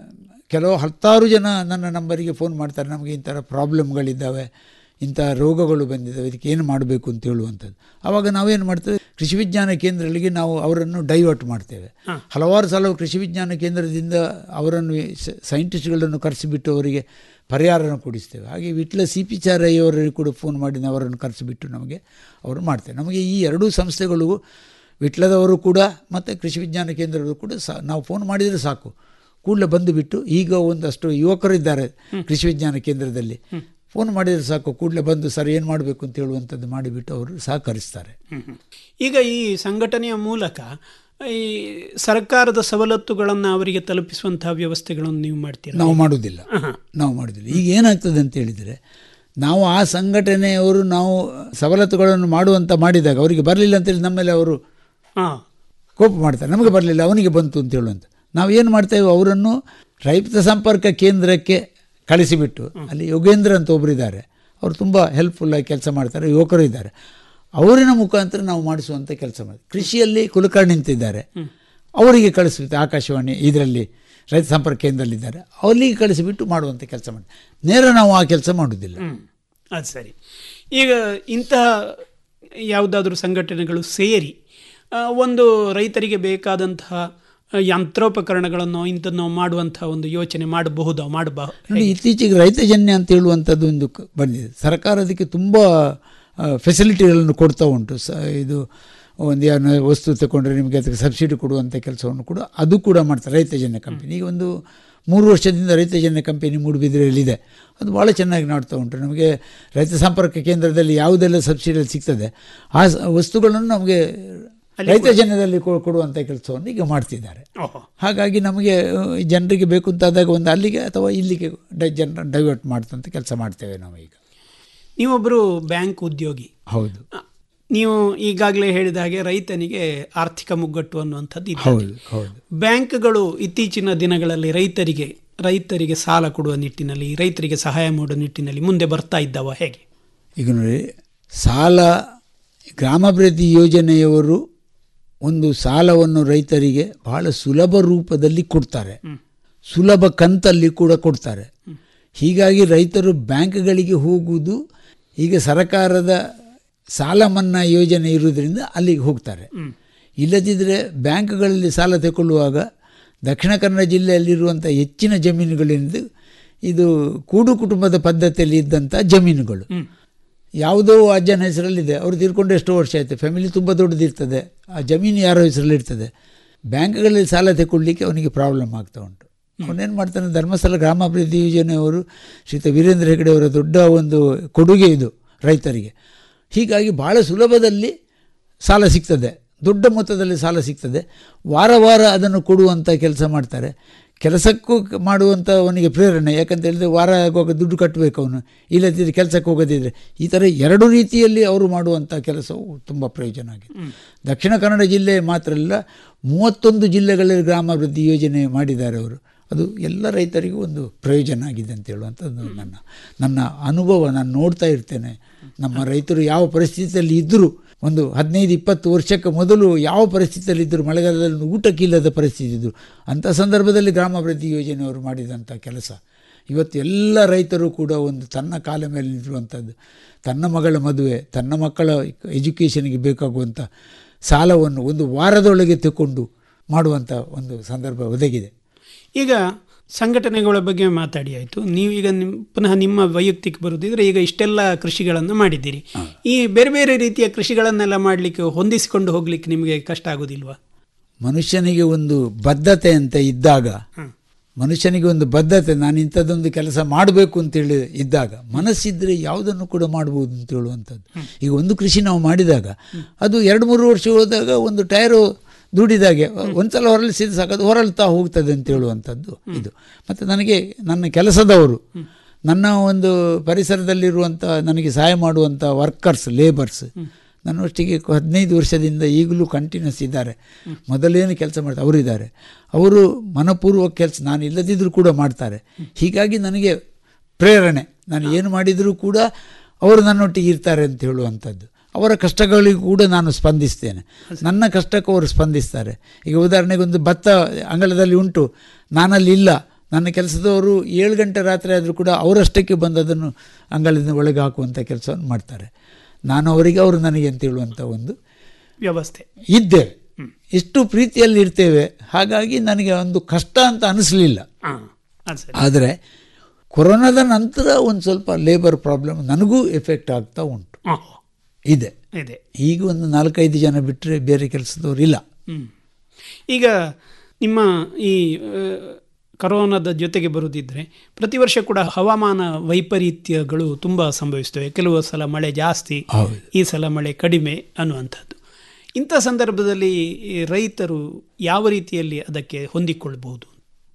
ಕೆಲವು ಹತ್ತಾರು ಜನ ನನ್ನ ನಂಬರಿಗೆ ಫೋನ್ ಮಾಡ್ತಾರೆ ನಮಗೆ ಇಂಥರ ಪ್ರಾಬ್ಲಮ್ಗಳಿದ್ದಾವೆ ಇಂಥ ರೋಗಗಳು ಬಂದಿದ್ದಾವೆ ಇದಕ್ಕೆ ಏನು ಮಾಡಬೇಕು ಅಂತ ಹೇಳುವಂಥದ್ದು ಆವಾಗ ನಾವೇನು ಮಾಡ್ತೇವೆ ಕೃಷಿ ವಿಜ್ಞಾನ ಕೇಂದ್ರಗಳಿಗೆ ನಾವು ಅವರನ್ನು ಡೈವರ್ಟ್ ಮಾಡ್ತೇವೆ ಹಲವಾರು ಸಲ ಕೃಷಿ ವಿಜ್ಞಾನ ಕೇಂದ್ರದಿಂದ ಅವರನ್ನು ಸೈಂಟಿಸ್ಟ್ಗಳನ್ನು ಕರೆಸಿಬಿಟ್ಟು ಅವರಿಗೆ ಪರಿಹಾರನ ಕೊಡಿಸ್ತೇವೆ ಹಾಗೆ ವಿಟ್ಲ ಸಿ ಪಿ ಚಾರಯ್ಯವರಿಗೆ ಕೂಡ ಫೋನ್ ಮಾಡಿ ಅವರನ್ನು ಕರೆಸಿಬಿಟ್ಟು ನಮಗೆ ಅವರು ಮಾಡ್ತೇವೆ ನಮಗೆ ಈ ಎರಡೂ ಸಂಸ್ಥೆಗಳು ವಿಟ್ಲದವರು ಕೂಡ ಮತ್ತು ಕೃಷಿ ವಿಜ್ಞಾನ ಕೇಂದ್ರಗಳು ಕೂಡ ಸಾ ನಾವು ಫೋನ್ ಮಾಡಿದರೆ ಸಾಕು ಕೂಡಲೇ ಬಂದುಬಿಟ್ಟು ಈಗ ಒಂದಷ್ಟು ಯುವಕರು ಇದ್ದಾರೆ ಕೃಷಿ ವಿಜ್ಞಾನ ಕೇಂದ್ರದಲ್ಲಿ ಫೋನ್ ಮಾಡಿದರೆ ಸಾಕು ಕೂಡಲೇ ಬಂದು ಸರ್ ಏನು ಮಾಡಬೇಕು ಅಂತ ಹೇಳುವಂಥದ್ದು ಮಾಡಿಬಿಟ್ಟು ಅವರು ಸಹಕರಿಸ್ತಾರೆ ಈಗ ಈ ಸಂಘಟನೆಯ ಮೂಲಕ ಈ ಸರ್ಕಾರದ ಸವಲತ್ತುಗಳನ್ನು ಅವರಿಗೆ ತಲುಪಿಸುವಂತಹ ವ್ಯವಸ್ಥೆಗಳನ್ನು ನೀವು ಮಾಡ್ತೀರಾ ನಾವು ಮಾಡೋದಿಲ್ಲ ನಾವು ಮಾಡೋದಿಲ್ಲ ಈಗ ಏನಾಗ್ತದೆ ಅಂತ ಹೇಳಿದರೆ ನಾವು ಆ ಸಂಘಟನೆಯವರು ನಾವು ಸವಲತ್ತುಗಳನ್ನು ಮಾಡುವಂತ ಮಾಡಿದಾಗ ಅವರಿಗೆ ಬರಲಿಲ್ಲ ಅಂತೇಳಿ ನಮ್ಮೇಲೆ ಅವರು ಕೋಪ ಮಾಡ್ತಾರೆ ನಮಗೆ ಬರಲಿಲ್ಲ ಅವನಿಗೆ ಬಂತು ಅಂತ ಹೇಳುವಂತ ನಾವು ಏನು ಮಾಡ್ತೇವೆ ಅವರನ್ನು ರೈತ ಸಂಪರ್ಕ ಕೇಂದ್ರಕ್ಕೆ ಕಳಿಸಿಬಿಟ್ಟು ಅಲ್ಲಿ ಯೋಗೇಂದ್ರ ಅಂತ ಒಬ್ಬರಿದ್ದಾರೆ ಅವರು ತುಂಬ ಹೆಲ್ಪ್ಫುಲ್ಲಾಗಿ ಕೆಲಸ ಮಾಡ್ತಾರೆ ಯುವಕರು ಇದ್ದಾರೆ ಅವರಿನ ಮುಖಾಂತರ ನಾವು ಮಾಡಿಸುವಂಥ ಕೆಲಸ ಮಾಡಿ ಕೃಷಿಯಲ್ಲಿ ಕುಲಕರ್ಣಿ ನಿಂತಿದ್ದಾರೆ ಅವರಿಗೆ ಕಳಿಸ್ಬಿಟ್ಟು ಆಕಾಶವಾಣಿ ಇದರಲ್ಲಿ ರೈತ ಸಂಪರ್ಕ ಕೇಂದ್ರದಲ್ಲಿದ್ದಾರೆ ಅವರಿಗೆ ಕಳಿಸಿಬಿಟ್ಟು ಮಾಡುವಂಥ ಕೆಲಸ ಮಾಡಿ ನೇರ ನಾವು ಆ ಕೆಲಸ ಮಾಡೋದಿಲ್ಲ ಅದು ಸರಿ ಈಗ ಇಂತಹ ಯಾವುದಾದ್ರೂ ಸಂಘಟನೆಗಳು ಸೇರಿ ಆ, ಒಂದು ರೈತರಿಗೆ ಬೇಕಾದಂತಹ ಆ, ಯಂತ್ರೋಪಕರಣಗಳನ್ನು ಇಂಥದ್ದು ಮಾಡುವಂತಹ ಒಂದು ಯೋಚನೆ ಮಾಡಬಹುದಾ ಮಾಡಬಹುದು ನೋಡಿ ಇತ್ತೀಚೆಗೆ ರೈತಜನ್ಯ ಅಂತ ಹೇಳುವಂಥದ್ದು ಒಂದು ಕ- ಬಂದಿದೆ ಸರ್ಕಾರ ಅದಕ್ಕೆ ತುಂಬ ಫೆಸಿಲಿಟಿಗಳನ್ನು ಕೊಡ್ತಾ ಉಂಟು ಸ ಇದು ಒಂದು ಏನು ವಸ್ತು ತಗೊಂಡ್ರೆ ನಿಮಗೆ ಅದಕ್ಕೆ ಸಬ್ಸಿಡಿ ಕೊಡುವಂಥ ಕೆಲಸವನ್ನು ಕೂಡ ಅದು ಕೂಡ ಮಾಡ್ತಾರೆ ರೈತಜನ್ಯ ಕಂಪನಿ ಈಗ ಒಂದು ಮೂರು ವರ್ಷದಿಂದ ರೈತಜನ್ಯ ಕಂಪನಿ ಮೂಡುಬಿದ್ರೆಯಲ್ಲಿದೆ ಅದು ಭಾಳ ಚೆನ್ನಾಗಿ ಮಾಡ್ತಾ ಉಂಟು ನಮಗೆ ರೈತ ಸಂಪರ್ಕ ಕೇಂದ್ರದಲ್ಲಿ ಯಾವುದೆಲ್ಲ ಸಬ್ಸಿಡಿ ಸಿಗ್ತದೆ ಆ ಸ- ವಸ್ತುಗಳನ್ನು ನಮಗೆ ರೈತಜನ್ಯದಲ್ಲಿ ಕೊ- ಕೊಡುವಂಥ ಕೆಲಸವನ್ನು ಈಗ ಮಾಡ್ತಿದ್ದಾರೆ ಹಾಗಾಗಿ ನಮಗೆ ಅಹ್, ಜನರಿಗೆ ಬೇಕು ಅಂತಾದಾಗ ಒಂದು ಅಲ್ಲಿಗೆ ಅಥವಾ ಇಲ್ಲಿಗೆ ಡೈ ಜನ ಡೈವರ್ಟ್ ಮಾಡ್ತಂತ ಕೆಲಸ ಮಾಡ್ತೇವೆ ನಾವು ಈಗ ನೀವೊಬ್ಬರು ಬ್ಯಾಂಕ್ ಉದ್ಯೋಗಿ ಹೌದು ನೀವು ಈಗಾಗಲೇ ಹೇಳಿದ ಹಾಗೆ ರೈತನಿಗೆ ಆರ್ಥಿಕ ಮುಗ್ಗಟ್ಟು ಅನ್ನುವಂಥದ್ದು ಇರ್ತದೆ. ಹೌದು ಹೌದು ಬ್ಯಾಂಕ್ಗಳು ಇತ್ತೀಚಿನ ದಿನಗಳಲ್ಲಿ ರೈತರಿಗೆ ರೈತರಿಗೆ ಸಾಲ ಕೊಡುವ ನಿಟ್ಟಿನಲ್ಲಿ ರೈತರಿಗೆ ಸಹಾಯ ಮಾಡುವ ನಿಟ್ಟಿನಲ್ಲಿ ಮುಂದೆ ಬರ್ತಾ ಇದ್ದಾವ ಹೇಗೆ ಈಗ ನೋಡಿ ಸಾಲ ಗ್ರಾಮಾಭಿವೃದ್ಧಿ ಯೋಜನೆಯವರು ಒಂದು ಸಾಲವನ್ನು ರೈತರಿಗೆ ಬಹಳ ಸುಲಭ ರೂಪದಲ್ಲಿ ಕೊಡ್ತಾರೆ ಸುಲಭ ಕಂತಲ್ಲಿ ಕೂಡ ಕೊಡ್ತಾರೆ ಹೀಗಾಗಿ ರೈತರು ಬ್ಯಾಂಕ್ಗಳಿಗೆ ಹೋಗುವುದು ಈಗ ಸರ್ಕಾರದ ಸಾಲ ಮನ್ನಾ ಯೋಜನೆ ಇರುವುದರಿಂದ ಅಲ್ಲಿಗೆ ಹೋಗ್ತಾರೆ ಇಲ್ಲದಿದ್ದರೆ ಬ್ಯಾಂಕ್ಗಳಲ್ಲಿ ಸಾಲ ತಗೊಳ್ಳುವಾಗ ದಕ್ಷಿಣ ಕನ್ನಡ ಜಿಲ್ಲೆಯಲ್ಲಿರುವಂಥ ಹೆಚ್ಚಿನ ಜಮೀನುಗಳಿಂದ ಇದು ಕೂಡು ಕುಟುಂಬದ ಪದ್ಧತಿಯಲ್ಲಿ ಇದ್ದಂಥ ಜಮೀನುಗಳು ಯಾವುದೋ ಅಜ್ಜನ ಹೆಸರಲ್ಲಿದೆ ಅವರು ತೀರ್ಕೊಂಡು ಎಷ್ಟೋ ವರ್ಷ ಆಯಿತು ಫ್ಯಾಮಿಲಿ ತುಂಬ ದೊಡ್ಡದಿರ್ತದೆ ಆ ಜಮೀನು ಯಾರೋ ಹೆಸರಲ್ಲಿ ಇರ್ತದೆ ಬ್ಯಾಂಕ್ಗಳಲ್ಲಿ ಸಾಲ ತಗೊಳ್ಳಿಕ್ಕೆ ಅವನಿಗೆ ಪ್ರಾಬ್ಲಮ್ ಆಗ್ತಾ ಉಂಟು ಅವನೇನು ಮಾಡ್ತಾನೆ ಧರ್ಮಸ್ಥಳ ಗ್ರಾಮಾಭಿವೃದ್ಧಿ ಯೋಜನೆಯವರು ಶ್ರೀತ ವೀರೇಂದ್ರ ಹೆಗಡೆ ಅವರ ದೊಡ್ಡ ಒಂದು ಕೊಡುಗೆ ಇದು ರೈತರಿಗೆ ಹೀಗಾಗಿ ಭಾಳ ಸುಲಭದಲ್ಲಿ ಸಾಲ ಸಿಗ್ತದೆ ದೊಡ್ಡ ಮೊತ್ತದಲ್ಲಿ ಸಾಲ ಸಿಗ್ತದೆ ವಾರ ವಾರ ಅದನ್ನು ಕೊಡುವಂಥ ಕೆಲಸ ಮಾಡ್ತಾರೆ ಕೆಲಸಕ್ಕೂ ಕ- ಮಾಡುವಂಥ ಅವನಿಗೆ ಪ್ರೇರಣೆ ಯಾಕಂತ ಹೇಳಿದ್ರೆ ವಾರ ಆಗುವಾಗ ದುಡ್ಡು ಕಟ್ಟಬೇಕು ಅವನು ಇಲ್ಲದಿದ್ದರೆ ಕೆಲಸಕ್ಕೆ ಹೋಗೋದಿದ್ರೆ ಈ ಥರ ಎರಡು ರೀತಿಯಲ್ಲಿ ಅವರು ಮಾಡುವಂಥ ಕೆಲಸವು ತುಂಬ ಪ್ರಯೋಜನ ಆಗಿದೆ ದಕ್ಷಿಣ ಕನ್ನಡ ಜಿಲ್ಲೆ ಮಾತ್ರ ಅಲ್ಲ ಮೂವತ್ತೊಂದು ಜಿಲ್ಲೆಗಳಲ್ಲಿ ಗ್ರಾಮಾಭಿವೃದ್ಧಿ ಯೋಜನೆ ಮಾಡಿದ್ದಾರೆ ಅವರು ಅದು ಎಲ್ಲ ರೈತರಿಗೂ ಒಂದು ಪ್ರಯೋಜನ ಆಗಿದೆ ಅಂತ ಹೇಳುವಂಥದ್ದು ನನ್ನ ನನ್ನ ಅನುಭವ ನಾನು ನೋಡ್ತಾ ಇರ್ತೇನೆ ನಮ್ಮ ರೈತರು ಯಾವ ಪರಿಸ್ಥಿತಿಯಲ್ಲಿ ಇದ್ದರೂ ಒಂದು ಹದಿನೈದು ಇಪ್ಪತ್ತು ವರ್ಷಕ್ಕೆ ಮೊದಲು ಯಾವ ಪರಿಸ್ಥಿತಿಯಲ್ಲಿ ಇದ್ದರು ಮಳೆಗಾಲದಲ್ಲಿ ಊಟಕ್ಕಿಲ್ಲದ ಪರಿಸ್ಥಿತಿ ಇದ್ದರು ಅಂಥ ಸಂದರ್ಭದಲ್ಲಿ ಗ್ರಾಮಾಭಿವೃದ್ಧಿ ಯೋಜನೆಯವರು ಮಾಡಿದಂಥ ಕೆಲಸ ಇವತ್ತು ಎಲ್ಲ ರೈತರು ಕೂಡ ಒಂದು ತನ್ನ ಕಾಲ ಮೇಲೆ ನಿಲ್ಲುವಂಥದ್ದು ತನ್ನ ಮಗಳ ಮದುವೆ ತನ್ನ ಮಕ್ಕಳ ಎಜುಕೇಷನ್ಗೆ ಬೇಕಾಗುವಂಥ ಸಾಲವನ್ನು ಒಂದು ವಾರದೊಳಗೆ ತಗೊಂಡು ಮಾಡುವಂಥ ಒಂದು ಸಂದರ್ಭ ಒದಗಿದೆ ಈಗ ಸಂಘಟನೆಗಳ ಬಗ್ಗೆ ಮಾತಾಡಿ ಆಯಿತು ನೀವೀಗ ನಿಮ್ ಪುನಃ ನಿಮ್ಮ ವೈಯಕ್ತಿಕ ಬರುದಿದ್ರೆ ಈಗ ಇಷ್ಟೆಲ್ಲ ಕೃಷಿಗಳನ್ನು ಮಾಡಿದ್ದೀರಿ ಈ ಬೇರೆ ಬೇರೆ ರೀತಿಯ ಕೃಷಿಗಳನ್ನೆಲ್ಲ ಮಾಡಲಿಕ್ಕೆ ಹೊಂದಿಸಿಕೊಂಡು ಹೋಗ್ಲಿಕ್ಕೆ ನಿಮಗೆ ಕಷ್ಟ ಆಗೋದಿಲ್ವಾ ಮನುಷ್ಯನಿಗೆ ಒಂದು ಬದ್ಧತೆ ಅಂತ ಇದ್ದಾಗ ಮನುಷ್ಯನಿಗೆ ಒಂದು ಬದ್ಧತೆ ನಾನು ಇಂಥದ್ದೊಂದು ಕೆಲಸ ಮಾಡಬೇಕು ಅಂತೇಳಿ ಇದ್ದಾಗ ಮನಸ್ಸಿದ್ರೆ ಯಾವುದನ್ನು ಕೂಡ ಮಾಡ್ಬೋದು ಅಂತ ಹೇಳುವಂಥದ್ದು ಈಗ ಒಂದು ಕೃಷಿ ನಾವು ಮಾಡಿದಾಗ ಅದು ಎರಡು ಮೂರು ವರ್ಷ ಹೋದಾಗ ಒಂದು ಟೈರು ದುಡಿದಾಗೆ ಒಂದ್ಸಲ ಹೊರಳಿಸಿದ ಸಾಕು ಅದು ಹೊರಳ್ತಾ ಹೋಗ್ತದೆ ಅಂತ ಹೇಳುವಂಥದ್ದು ಇದು ಮತ್ತು ನನಗೆ ನನ್ನ ಕೆಲಸದವರು ನನ್ನ ಒಂದು ಪರಿಸರದಲ್ಲಿರುವಂಥ ನನಗೆ ಸಹಾಯ ಮಾಡುವಂಥ ವರ್ಕರ್ಸ್ ಲೇಬರ್ಸ್ ನನ್ನೊಟ್ಟಿಗೆ ಕ- ಹದಿನೈದು ವರ್ಷದಿಂದ ಈಗಲೂ ಕಂಟಿನ್ಯೂಸ್ ಇದ್ದಾರೆ ಮೊದಲೇನು ಕೆಲಸ ಮಾಡ್ತಾರೆ ಅವರಿದ್ದಾರೆ ಅವರು ಮನಪೂರ್ವಕ ಕೆಲಸ ನಾನು ಇಲ್ಲದಿದ್ದರೂ ಕೂಡ ಮಾಡ್ತಾರೆ ಹೀಗಾಗಿ ನನಗೆ ಪ್ರೇರಣೆ ನಾನು ಏನು ಮಾಡಿದರೂ ಕೂಡ ಅವರು ನನ್ನೊಟ್ಟಿಗೆ ಇರ್ತಾರೆ ಅಂತ ಹೇಳುವಂಥದ್ದು ಅವರ ಕಷ್ಟಗಳಿಗೂ ಕೂಡ ನಾನು ಸ್ಪಂದಿಸ್ತೇನೆ ನನ್ನ ಕಷ್ಟಕ್ಕೆ ಅವರು ಸ್ಪಂದಿಸ್ತಾರೆ ಈಗ ಉದಾಹರಣೆಗೆ ಒಂದು ಭತ್ತ ಅಂಗಳದಲ್ಲಿ ಉಂಟು ನಾನಲ್ಲಿ ಇಲ್ಲ ನನ್ನ ಕೆಲಸದವರು ಏಳು ಗಂಟೆ ರಾತ್ರಿ ಆದರೂ ಕೂಡ ಅವರಷ್ಟಕ್ಕೆ ಬಂದು ಅದನ್ನು ಅಂಗಳದಿಂದ ಒಳಗೆ ಹಾಕುವಂಥ ಕೆಲಸವನ್ನು ಮಾಡ್ತಾರೆ ನಾನು ಅವರಿಗೆ ಅವರು ನನಗೆ ಅಂತ ಹೇಳುವಂಥ ಒಂದು ವ್ಯವಸ್ಥೆ ಇದ್ದೇವೆ ಇಷ್ಟು ಪ್ರೀತಿಯಲ್ಲಿ ಇರ್ತೇವೆ ಹಾಗಾಗಿ ನನಗೆ ಒಂದು ಕಷ್ಟ ಅಂತ ಅನಿಸ್ಲಿಲ್ಲ ಅದು ಸರಿ ಆದರೆ ಕೊರೋನಾದ ನಂತರ ಒಂದು ಸ್ವಲ್ಪ ಲೇಬರ್ ಪ್ರಾಬ್ಲಮ್ ನನಗೂ ಎಫೆಕ್ಟ್ ಆಗ್ತಾ ಉಂಟು ಆ, ಇದೆ ಇದೆ ಈಗ ಒಂದು ನಾಲ್ಕೈದು ಜನ ಬಿಟ್ಟರೆ ಬೇರೆ ಕೆಲಸದವ್ರು ಇಲ್ಲ ಹ್ಮ್. ಈಗ ನಿಮ್ಮ ಈ ಆ, ಕರೋನಾದ ಜೊತೆಗೆ ಬರುದಿದ್ರೆ ಪ್ರತಿ ವರ್ಷ ಕೂಡ ಹವಾಮಾನ ವೈಪರೀತ್ಯಗಳು ತುಂಬ ಸಂಭವಿಸ್ತವೆ ಕೆಲವು ಸಲ ಮಳೆ ಜಾಸ್ತಿ ಹೌದು. ಈ ಸಲ ಮಳೆ ಕಡಿಮೆ ಅನ್ನುವಂಥದ್ದು ಇಂಥ ಸಂದರ್ಭದಲ್ಲಿ ಈ ರೈತರು ಯಾವ ರೀತಿಯಲ್ಲಿ ಅದಕ್ಕೆ ಹೊಂದಿಕೊಳ್ಬಹುದು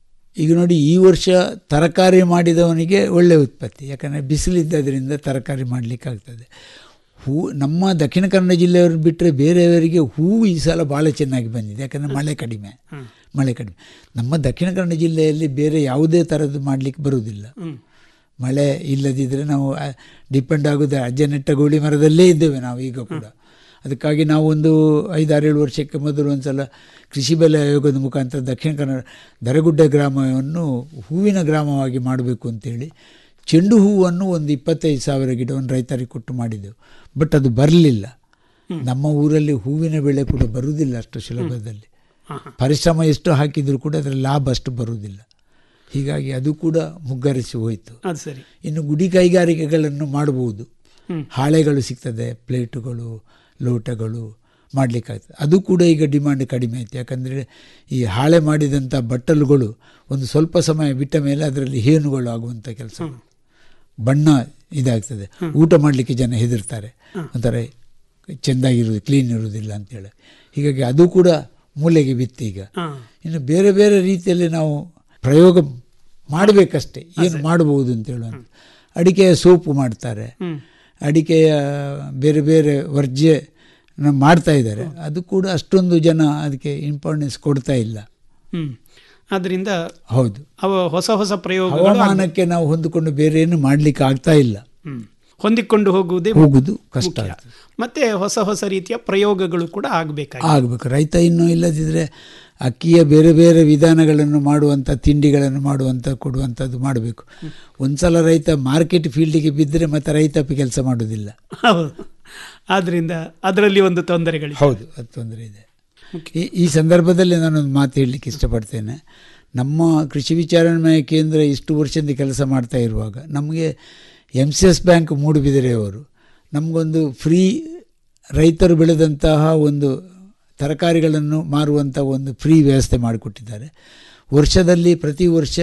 ಈಗ ನೋಡಿ ಈ ವರ್ಷ ತರಕಾರಿ ಮಾಡಿದವನಿಗೆ ಒಳ್ಳೆ ಉತ್ಪತ್ತಿ ಯಾಕಂದರೆ ಬಿಸಿಲಿದ್ದರಿಂದ ತರಕಾರಿ ಮಾಡಲಿಕ್ಕಾಗ್ತದೆ ಹೂ ನಮ್ಮ ದಕ್ಷಿಣ ಕನ್ನಡ ಜಿಲ್ಲೆಯವರು ಬಿಟ್ಟರೆ ಬೇರೆಯವರಿಗೆ ಹೂವು ಈ ಸಲ ಭಾಳ ಚೆನ್ನಾಗಿ ಬಂದಿದೆ ಯಾಕಂದರೆ ಮಳೆ ಕಡಿಮೆ ಮಳೆ ಕಡಿಮೆ ನಮ್ಮ ದಕ್ಷಿಣ ಕನ್ನಡ ಜಿಲ್ಲೆಯಲ್ಲಿ ಬೇರೆ ಯಾವುದೇ ಥರದ್ದು ಮಾಡಲಿಕ್ಕೆ ಬರುವುದಿಲ್ಲ ಹ್ಮ್. ಮಳೆ ಇಲ್ಲದಿದ್ದರೆ ನಾವು ಡಿಪೆಂಡ್ ಆಗೋದು ಅಜ್ಜ ನೆಟ್ಟ ಗೋಳಿ ಮರದಲ್ಲೇ ಇದ್ದೇವೆ ನಾವು ಈಗ ಕೂಡ ಅದಕ್ಕಾಗಿ ನಾವು ಒಂದು ಐದಾರೇಳು ವರ್ಷಕ್ಕೆ ಮೊದಲು ಒಂದು ಸಲ ಕೃಷಿ ಬೆಲೆ ಆಯೋಗದ ಮುಖಾಂತರ ದಕ್ಷಿಣ ಕನ್ನಡ ದರಗುಡ್ಡ ಗ್ರಾಮವನ್ನು ಹೂವಿನ ಗ್ರಾಮವಾಗಿ ಮಾಡಬೇಕು ಅಂತೇಳಿ ಚೆಂಡು ಹೂವನ್ನು ಒಂದು ಇಪ್ಪತ್ತೈದು ಸಾವಿರ ಗಿಡವನ್ನು ರೈತರಿಗೆ ಕೊಟ್ಟು ಮಾಡಿದೆವು ಬಟ್ ಅದು ಬರಲಿಲ್ಲ ನಮ್ಮ ಊರಲ್ಲಿ ಹೂವಿನ ಬೆಳೆ ಕೂಡ ಬರುವುದಿಲ್ಲ ಅಷ್ಟು ಸುಲಭದಲ್ಲಿ ಪರಿಶ್ರಮ ಎಷ್ಟು ಹಾಕಿದರೂ ಕೂಡ ಅದರ ಲಾಭ ಅಷ್ಟು ಬರುವುದಿಲ್ಲ ಹೀಗಾಗಿ ಅದು ಕೂಡ ಮುಗ್ಗರಿಸಿ ಹೋಯಿತು ಅದು ಸರಿ ಇನ್ನು ಗುಡಿ ಕೈಗಾರಿಕೆಗಳನ್ನು ಮಾಡಬಹುದು ಹ್ಮ್. ಹಾಳೆಗಳು ಸಿಗ್ತದೆ ಪ್ಲೇಟುಗಳು ಲೋಟಗಳು ಮಾಡಲಿಕ್ಕಾಗ್ತದೆ ಅದು ಕೂಡ ಈಗ ಡಿಮಾಂಡ್ ಕಡಿಮೆ ಆಯಿತು ಯಾಕಂದರೆ ಈ ಹಾಳೆ ಮಾಡಿದಂಥ ಬಟ್ಟಲುಗಳು ಒಂದು ಸ್ವಲ್ಪ ಸಮಯ ಬಿಟ್ಟ ಮೇಲೆ ಅದರಲ್ಲಿ ಹೇನುಗಳು ಆಗುವಂಥ ಕೆಲಸ ಬಣ್ಣ ಇದಾಗ್ತದೆ ಊಟ ಮಾಡಲಿಕ್ಕೆ ಜನ ಹೆದರ್ತಾರೆ ಒಂಥರ ಚೆಂದಾಗಿರುವುದು ಕ್ಲೀನ್ ಇರುವುದಿಲ್ಲ ಅಂತೇಳಿ ಹೀಗಾಗಿ ಅದು ಕೂಡ ಮೂಲೆಗೆ ಬಿತ್ತು ಈಗ ಹಾ. ಇನ್ನು ಬೇರೆ ಬೇರೆ ರೀತಿಯಲ್ಲಿ ನಾವು ಪ್ರಯೋಗ ಮಾಡಬೇಕಷ್ಟೇ ಏನು ಮಾಡಬಹುದು ಅಂತ ಹೇಳುವಂಥ ಅಡಿಕೆಯ ಸೋಪು ಮಾಡ್ತಾರೆ ಹ್ಮ್. ಅಡಿಕೆಯ ಬೇರೆ ಬೇರೆ ವರ್ಜ್ಯ ಮಾಡ್ತಾ ಇದ್ದಾರೆ ಅದು ಕೂಡ ಅಷ್ಟೊಂದು ಜನ ಅದಕ್ಕೆ ಇಂಪಾರ್ಟೆನ್ಸ್ ಕೊಡ್ತಾ ಇಲ್ಲ ಹ್ಮ್ ಅದರಿಂದ ಹೌದು ಅವ ಹೊಸ ಹೊಸ ಪ್ರಯೋಗಗಳು ಹವಾಮಾನಕ್ಕೆ ನಾವು ಹೊಂದಿಕೊಂಡು ಬೇರೆ ಏನು ಮಾಡಲಿಕ್ಕೆ ಆಗ್ತಾ ಇಲ್ಲ ಹ್ಮ್. ಹೊಂದಿಕೊಂಡು ಹೋಗುವುದೇ ಹೋಗುದು ಕಷ್ಟ ಮುಖ್ಯ. ಆಗ್ತದೆ. ಮತ್ತೆ ಹೊಸ ಹೊಸ ರೀತಿಯ ಪ್ರಯೋಗಗಳು ಕೂಡ ಆಗಬೇಕಾಗಿದೆ ಆಗಬೇಕು ರೈತ ಇನ್ನೂ ಇಲ್ಲದಿದ್ದರೆ ಅಕ್ಕಿಯ ಬೇರೆ ಬೇರೆ ವಿಧಾನಗಳನ್ನು ಮಾಡುವಂಥ ತಿಂಡಿಗಳನ್ನು ಮಾಡುವಂಥ ಕೊಡುವಂಥದ್ದು ಮಾಡಬೇಕು ಒಂದ್ಸಲ ರೈತ ಮಾರ್ಕೆಟ್ ಫೀಲ್ಡಿಗೆ ಬಿದ್ದರೆ ಮತ್ತೆ ರೈತಾಪಿ ಕೆಲಸ ಮಾಡೋದಿಲ್ಲ ಹೌದು ಆದ್ರಿಂದ ಅದರಲ್ಲಿ ಒಂದು ತೊಂದರೆಗಳು ಹೌದು ಅದು ತೊಂದರೆ ಇದೆ ಈ ಈ ಸಂದರ್ಭದಲ್ಲಿ ನಾನೊಂದು ಮಾತು ಹೇಳಲಿಕ್ಕೆ ಇಷ್ಟಪಡ್ತೇನೆ ನಮ್ಮ ಕೃಷಿ ವಿಚಾರಣೆ ಕೇಂದ್ರ ಇಷ್ಟು ವರ್ಷದಿಂದ ಕೆಲಸ ಮಾಡ್ತಾ ಇರುವಾಗ ನಮಗೆ ಎಮ್ ಸಿ ಎಸ್ ಬ್ಯಾಂಕ್ ಮೂಡುಬಿದಿರೆಯವರು ನಮಗೊಂದು ಫ್ರೀ ರೈತರು ಬೆಳೆದಂತಹ ಒಂದು ತರಕಾರಿಗಳನ್ನು ಮಾರುವಂಥ ಒಂದು ಫ್ರೀ ವ್ಯವಸ್ಥೆ ಮಾಡಿಕೊಟ್ಟಿದ್ದಾರೆ ವರ್ಷದಲ್ಲಿ ಪ್ರತಿ ವರ್ಷ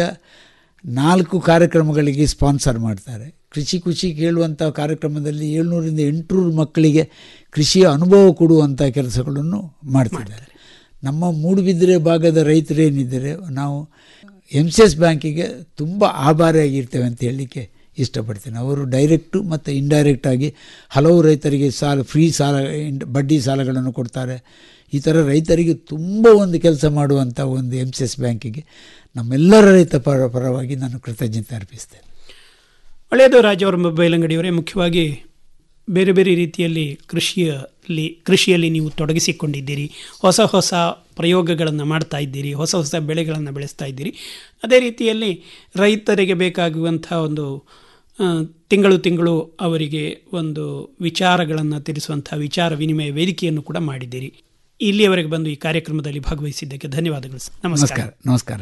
ನಾಲ್ಕು ಕಾರ್ಯಕ್ರಮಗಳಿಗೆ ಸ್ಪಾನ್ಸರ್ ಮಾಡ್ತಾರೆ ಕೃಷಿ ಖುಷಿ ಕೇಳುವಂಥ ಕಾರ್ಯಕ್ರಮದಲ್ಲಿ ಏಳ್ನೂರಿಂದ ಎಂಟುನೂರು ಮಕ್ಕಳಿಗೆ ಕೃಷಿಯ ಅನುಭವ ಕೊಡುವಂಥ ಕೆಲಸಗಳನ್ನು ಮಾಡ್ತಿದ್ದಾರೆ ನಮ್ಮ ಮೂಡುಬಿದಿರೆ ಭಾಗದ ರೈತರೇನಿದ್ದಾರೆ ನಾವು ಎಮ್ ಸಿ ಎಸ್ ಬ್ಯಾಂಕಿಗೆ ತುಂಬ ಆಭಾರಿಯಾಗಿರ್ತೇವೆ ಅಂತ ಹೇಳಲಿಕ್ಕೆ ಇಷ್ಟಪಡ್ತೇನೆ ಅವರು ಡೈರೆಕ್ಟು ಮತ್ತು ಇಂಡೈರೆಕ್ಟ್ ಆಗಿ ಹಲವು ರೈತರಿಗೆ ಸಾಲ ಫ್ರೀ ಸಾಲ ಇಂಡ್- ಬಡ್ಡಿ ಸಾಲಗಳನ್ನು ಕೊಡ್ತಾರೆ ಈ ಥರ ರೈತರಿಗೆ ತುಂಬ ಒಂದು ಕೆಲಸ ಮಾಡುವಂಥ ಒಂದು ಎಮ್ ಸಿ ಎಸ್ ಬ್ಯಾಂಕಿಗೆ ನಮ್ಮೆಲ್ಲರ ರೈತ ಪರ ಪರವಾಗಿ ನಾನು ಕೃತಜ್ಞತೆ ಅರ್ಪಿಸ್ತೇನೆ ಒಳ್ಳೆಯದು ರಾಜವರ ಮೊಬೈಲ್ ಅಂಗಡಿಯವರೇ ಮುಖ್ಯವಾಗಿ ಬೇರೆ ಬೇರೆ ರೀತಿಯಲ್ಲಿ ಕೃಷಿಯಲ್ಲಿ ಕೃಷಿಯಲ್ಲಿ ನೀವು ತೊಡಗಿಸಿಕೊಂಡಿದ್ದೀರಿ ಹೊಸ ಹೊಸ ಪ್ರಯೋಗಗಳನ್ನು ಮಾಡ್ತಾ ಇದ್ದೀರಿ ಹೊಸ ಹೊಸ ಬೆಳೆಗಳನ್ನು ಬೆಳೆಸ್ತಾ ಇದ್ದೀರಿ ಅದೇ ರೀತಿಯಲ್ಲಿ ರೈತರಿಗೆ ಬೇಕಾಗುವಂಥ ಒಂದು ಆ, ತಿಂಗಳು ತಿಂಗಳು ಅವರಿಗೆ ಒಂದು ವಿಚಾರಗಳನ್ನು ತಿಳಿಸುವಂಥ ವಿಚಾರ ವಿನಿಮಯ ವೇದಿಕೆಯನ್ನು ಕೂಡ ಮಾಡಿದ್ದೀರಿ ಇಲ್ಲಿಯವರೆಗೆ ಬಂದು ಈ ಕಾರ್ಯಕ್ರಮದಲ್ಲಿ ಭಾಗವಹಿಸಿದ್ದಕ್ಕೆ ಧನ್ಯವಾದಗಳು ಸರ್. ನಮಸ್ಕಾರ ನಮಸ್ಕಾರ ನಮಸ್ಕಾರ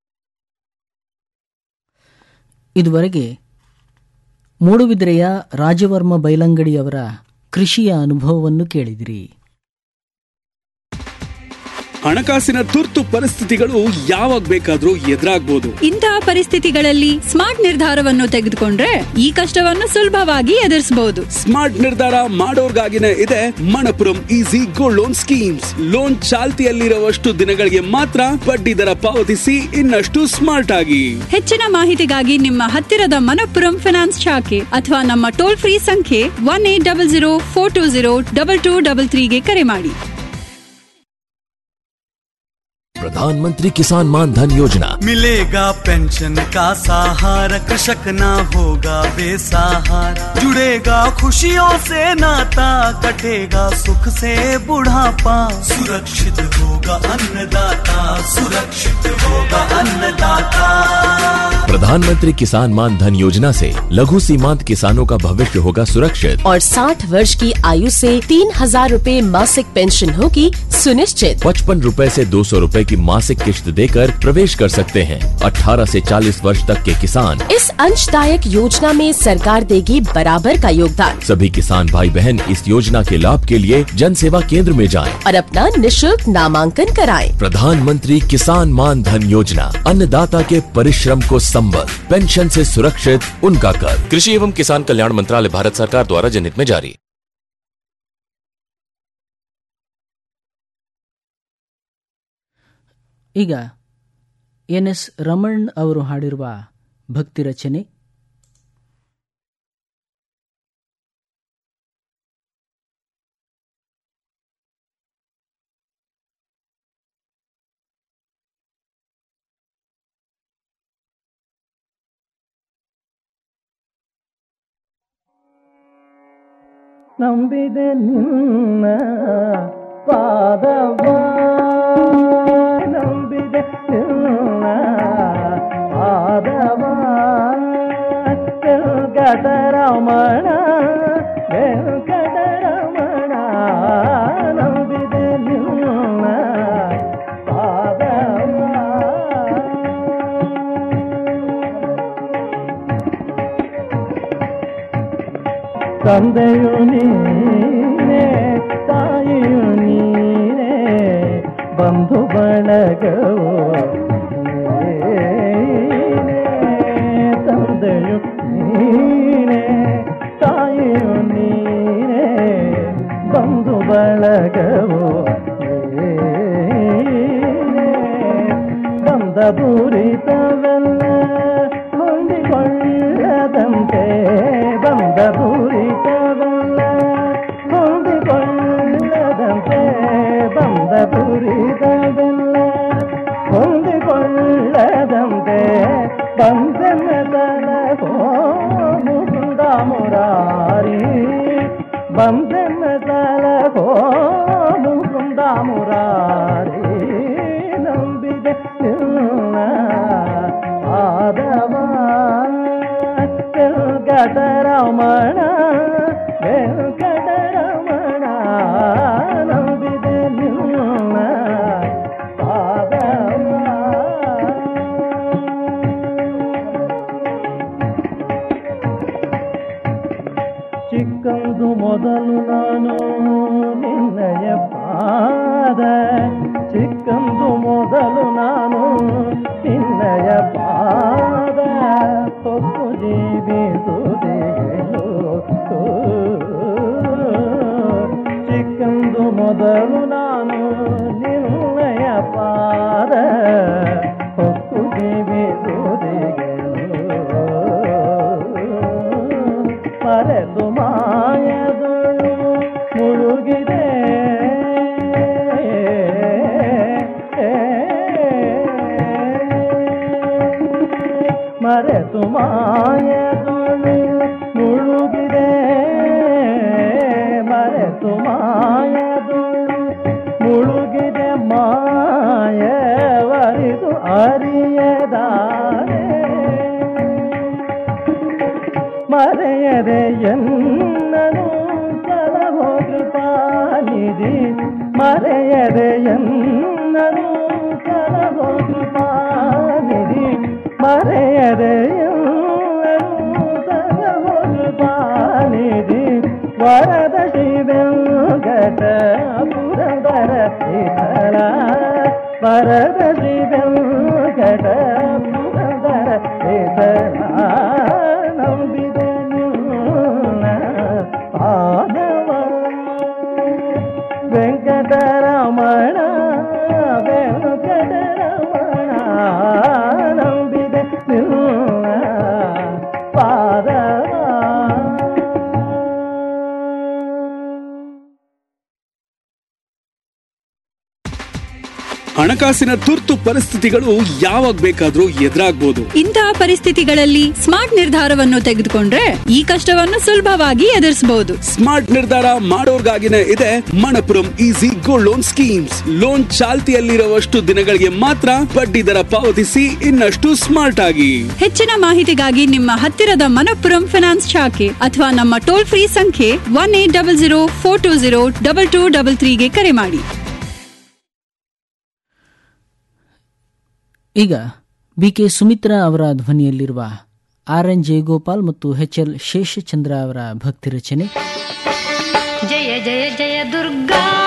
ಇದುವರೆಗೆ ಮೂಡುಬಿದಿರೆಯ ರಾಜವರ್ಮ ಬೈಲಂಗಡಿಯವರ ಕೃಷಿಯ ಅನುಭವವನ್ನು ಕೇಳಿದಿರಿ ಹಣಕಾಸಿನ ತುರ್ತು ಪರಿಸ್ಥಿತಿಗಳು ಯಾವಾಗ ಬೇಕಾದ್ರೂ ಎದುರಾಗ್ಬೋದು ಇಂತಹ ಪರಿಸ್ಥಿತಿಗಳಲ್ಲಿ ಸ್ಮಾರ್ಟ್ ನಿರ್ಧಾರವನ್ನು ತೆಗೆದುಕೊಂಡ್ರೆ ಈ ಕಷ್ಟವನ್ನು ಸುಲಭವಾಗಿ ಎದುರಿಸಬಹುದು ಸ್ಮಾರ್ಟ್ ನಿರ್ಧಾರ ಮಾಡೋರ್ಗಾಗಿನೇ ಇದೆ Manappuram easy gold loan schemes loan ಚಾಲ್ತಿಯಲ್ಲಿರುವಷ್ಟು ದಿನಗಳಿಗೆ ಮಾತ್ರ ಬಡ್ಡಿ ದರ ಪಾವತಿಸಿ ಇನ್ನಷ್ಟು ಸ್ಮಾರ್ಟ್ ಆಗಿ ಹೆಚ್ಚಿನ ಮಾಹಿತಿಗಾಗಿ ನಿಮ್ಮ ಹತ್ತಿರದ ಮನಪ್ಪುರಂ ಫಿನಾನ್ಸ್ ಶಾಖೆ ಅಥವಾ ನಮ್ಮ ಟೋಲ್ ಫ್ರೀ ಸಂಖ್ಯೆ one eight double zero four two zero double two double ತ್ರೀಗೆ ಕರೆ ಮಾಡಿ प्रधानमंत्री किसान मान धन योजना मिलेगा पेंशन का सहारा कृषक ना होगा बेसहारा जुड़ेगा खुशियों से नाता कटेगा सुख से बुढ़ापा सुरक्षित होगा अन्नदाता सुरक्षित होगा अन्नदाता प्रधानमंत्री किसान मान धन योजना से लघु सीमांत किसानों का भविष्य होगा सुरक्षित और 60 वर्ष की आयु से तीन हजार रूपए मासिक पेंशन होगी सुनिश्चित पचपन रूपए ऐसी दो सौ रूपए की मासिक किश्त देकर प्रवेश कर सकते हैं 18 से 40 वर्ष तक के किसान इस अंशदायक योजना में सरकार देगी बराबर का योगदान सभी किसान भाई बहन इस योजना के लाभ के लिए जन सेवा केंद्र में जाएं। और अपना निशुल्क नामांकन कराएं। प्रधानमंत्री किसान मान धन योजना अन्नदाता के परिश्रम को संबल पेंशन से सुरक्षित उनका कर कृषि एवं किसान कल्याण मंत्रालय भारत सरकार द्वारा जनहित में जारी ಈಗ ಎನ್ ಎಸ್ ರಮಣ್ ಅವರು ಹಾಡಿರುವ ಭಕ್ತಿ ರಚನೆ ನಂಬಿದೆ ನಿನ್ನ ಪಾದವ ನಂಬಿದೆ ನಿನ್ನ ಪಾದವ ವೆಂಕಟರಮಣ ವೆಂಕಟರಮಣ ನಂಬಿದೆ ನಿನ್ನ ಪಾದವ ತಂದೆಯು ನೀನೇ ತಾಯಿಯು ನೀನೇ ಬಂಧು ಬಳಗವು ನೀನೇ ತಂದೆಯು ನೀನೇ ತಾಯಿಯು ನೀನೇ ಬಂಧು ಬಳಗವು ನೀನೇ ಬಂದ ಪೂರಿತವೆಲ್ಲ ಹೊಂದಿಕೊಳ್ಳದಂತೆ ಬಂದ ಪೂರಿತವೆಲ್ಲ ಹೊಂದಿಕೊಳ್ಳದಂತೆ ಬಂದ ಪೂರಿತವೆಲ್ಲ ಹೊಂದಿಕೊಳ್ಳದಂತೆ ಬಂದೆನ್ನದಲ ಮುಕುಂದ ಮುರಾರಿ ಬಂದೆನ್ನದಲ ಮುಕುಂದ ಮುರಾರಿ ನಂಬಿದೆ ನಿನ್ನ ಆದವ ವೆಂಕಟರಮಣ ವೆಂಕಟರಮಣ ನಂಬಿದೆ ನಿನ್ನ ಪಾದವ ಚಿಕ್ಕಂದು ಮೊದಲು ನಾನು ನಿನ್ನಯ ಪಾದ ಚಿಕ್ಕಂದು ಮೊದಲು ನಾನು ನಿನ್ನಯ ಪಾದ ಹೊತ್ತು ಜೀವಿಸುವುದೇನು ಚಿಕ್ಕಂದು ಮೊದಲು ನಾನು ನಿನ್ನಯ ಪಾದ ಹೊತ್ತು ಜೀವಿಸುವುದೇನು ಮರೆತು ಮಾಯದಳು ಮುಳುಗಿದೆ ಮರೆತು ಮಾಯದಳು ಮುಳುಗಿದೆ ಮರೆತು ಮಾಯದಳು ಮುಳುಗಿದೆ ಮಾಯವರಿದು ಅರಿಯದಾರೆ ಮರೆಯದೆ ಎನ್ನನು ಸಲಹೋ ಕೃಪಾನಿಧಿ ಮರೆಯದೆ ಎನ್ನನು ಸಲಹೋ ಕೃಪಾನಿಧಿ ಮರೆಯದೆ ಎನ್ನನು ಸಲಹೋ ಕೃಪಾನಿಧಿ ವರದ ಶಿವೆಂಕಟ ಪುರಂದರ ವಿಠಲ ವರದ ಶಿವೆಂಕಟ ಪುರಂದರ ವಿಠಲ ನಂಬಿದೆ ನಿನ್ನ ಪಾದವ ವೆಂಕಟರಮಣ ವೆಂಕಟರಮಣ ನಂಬಿದೆ ನಿನ್ನ ಪಾದವ ಹಣಕಾಸಿನ ತುರ್ತು ಪರಿಸ್ಥಿತಿಗಳು ಯಾವಾಗ ಬೇಕಾದ್ರೂ ಎದುರಾಗ್ಬೋದು ಇಂತಹ ಪರಿಸ್ಥಿತಿಗಳಲ್ಲಿ ಸ್ಮಾರ್ಟ್ ನಿರ್ಧಾರವನ್ನು ತೆಗೆದುಕೊಂಡ್ರೆ ಈ ಕಷ್ಟವನ್ನು ಸುಲಭವಾಗಿ ಎದುರಿಸಬಹುದು ಸ್ಮಾರ್ಟ್ ನಿರ್ಧಾರ ಮಾಡೋರ್ಗಾಗಿನೇ ಇದೆ Manappuram easy gold loan schemes loan ಚಾಲ್ತಿಯಲ್ಲಿರುವಷ್ಟು ದಿನಗಳಿಗೆ ಮಾತ್ರ ಬಡ್ಡಿ ದರ ಪಾವತಿಸಿ ಇನ್ನಷ್ಟು ಸ್ಮಾರ್ಟ್ ಆಗಿ ಹೆಚ್ಚಿನ ಮಾಹಿತಿಗಾಗಿ ನಿಮ್ಮ ಹತ್ತಿರದ ಮನಪ್ಪುರಂ ಫಿನಾನ್ಸ್ ಶಾಖೆ ಅಥವಾ ನಮ್ಮ ಟೋಲ್ ಫ್ರೀ ಸಂಖ್ಯೆ one eight double zero four two zero double two double ತ್ರೀಗೆ ಕರೆ ಮಾಡಿ ಈಗ ಬಿ ಕೆ ಸುಮಿತ್ರಾ ಅವರ ಧ್ವನಿಯಲ್ಲಿರುವ ಆರ್ ಎನ್ ಜಯಗೋಪಾಲ್ ಮತ್ತು ಎಚ್ ಎಲ್ ಶೇಷಚಂದ್ರ ಅವರ ಭಕ್ತಿ ರಚನೆ ಜಯ ಜಯ ಜಯ ದುರ್ಗಾ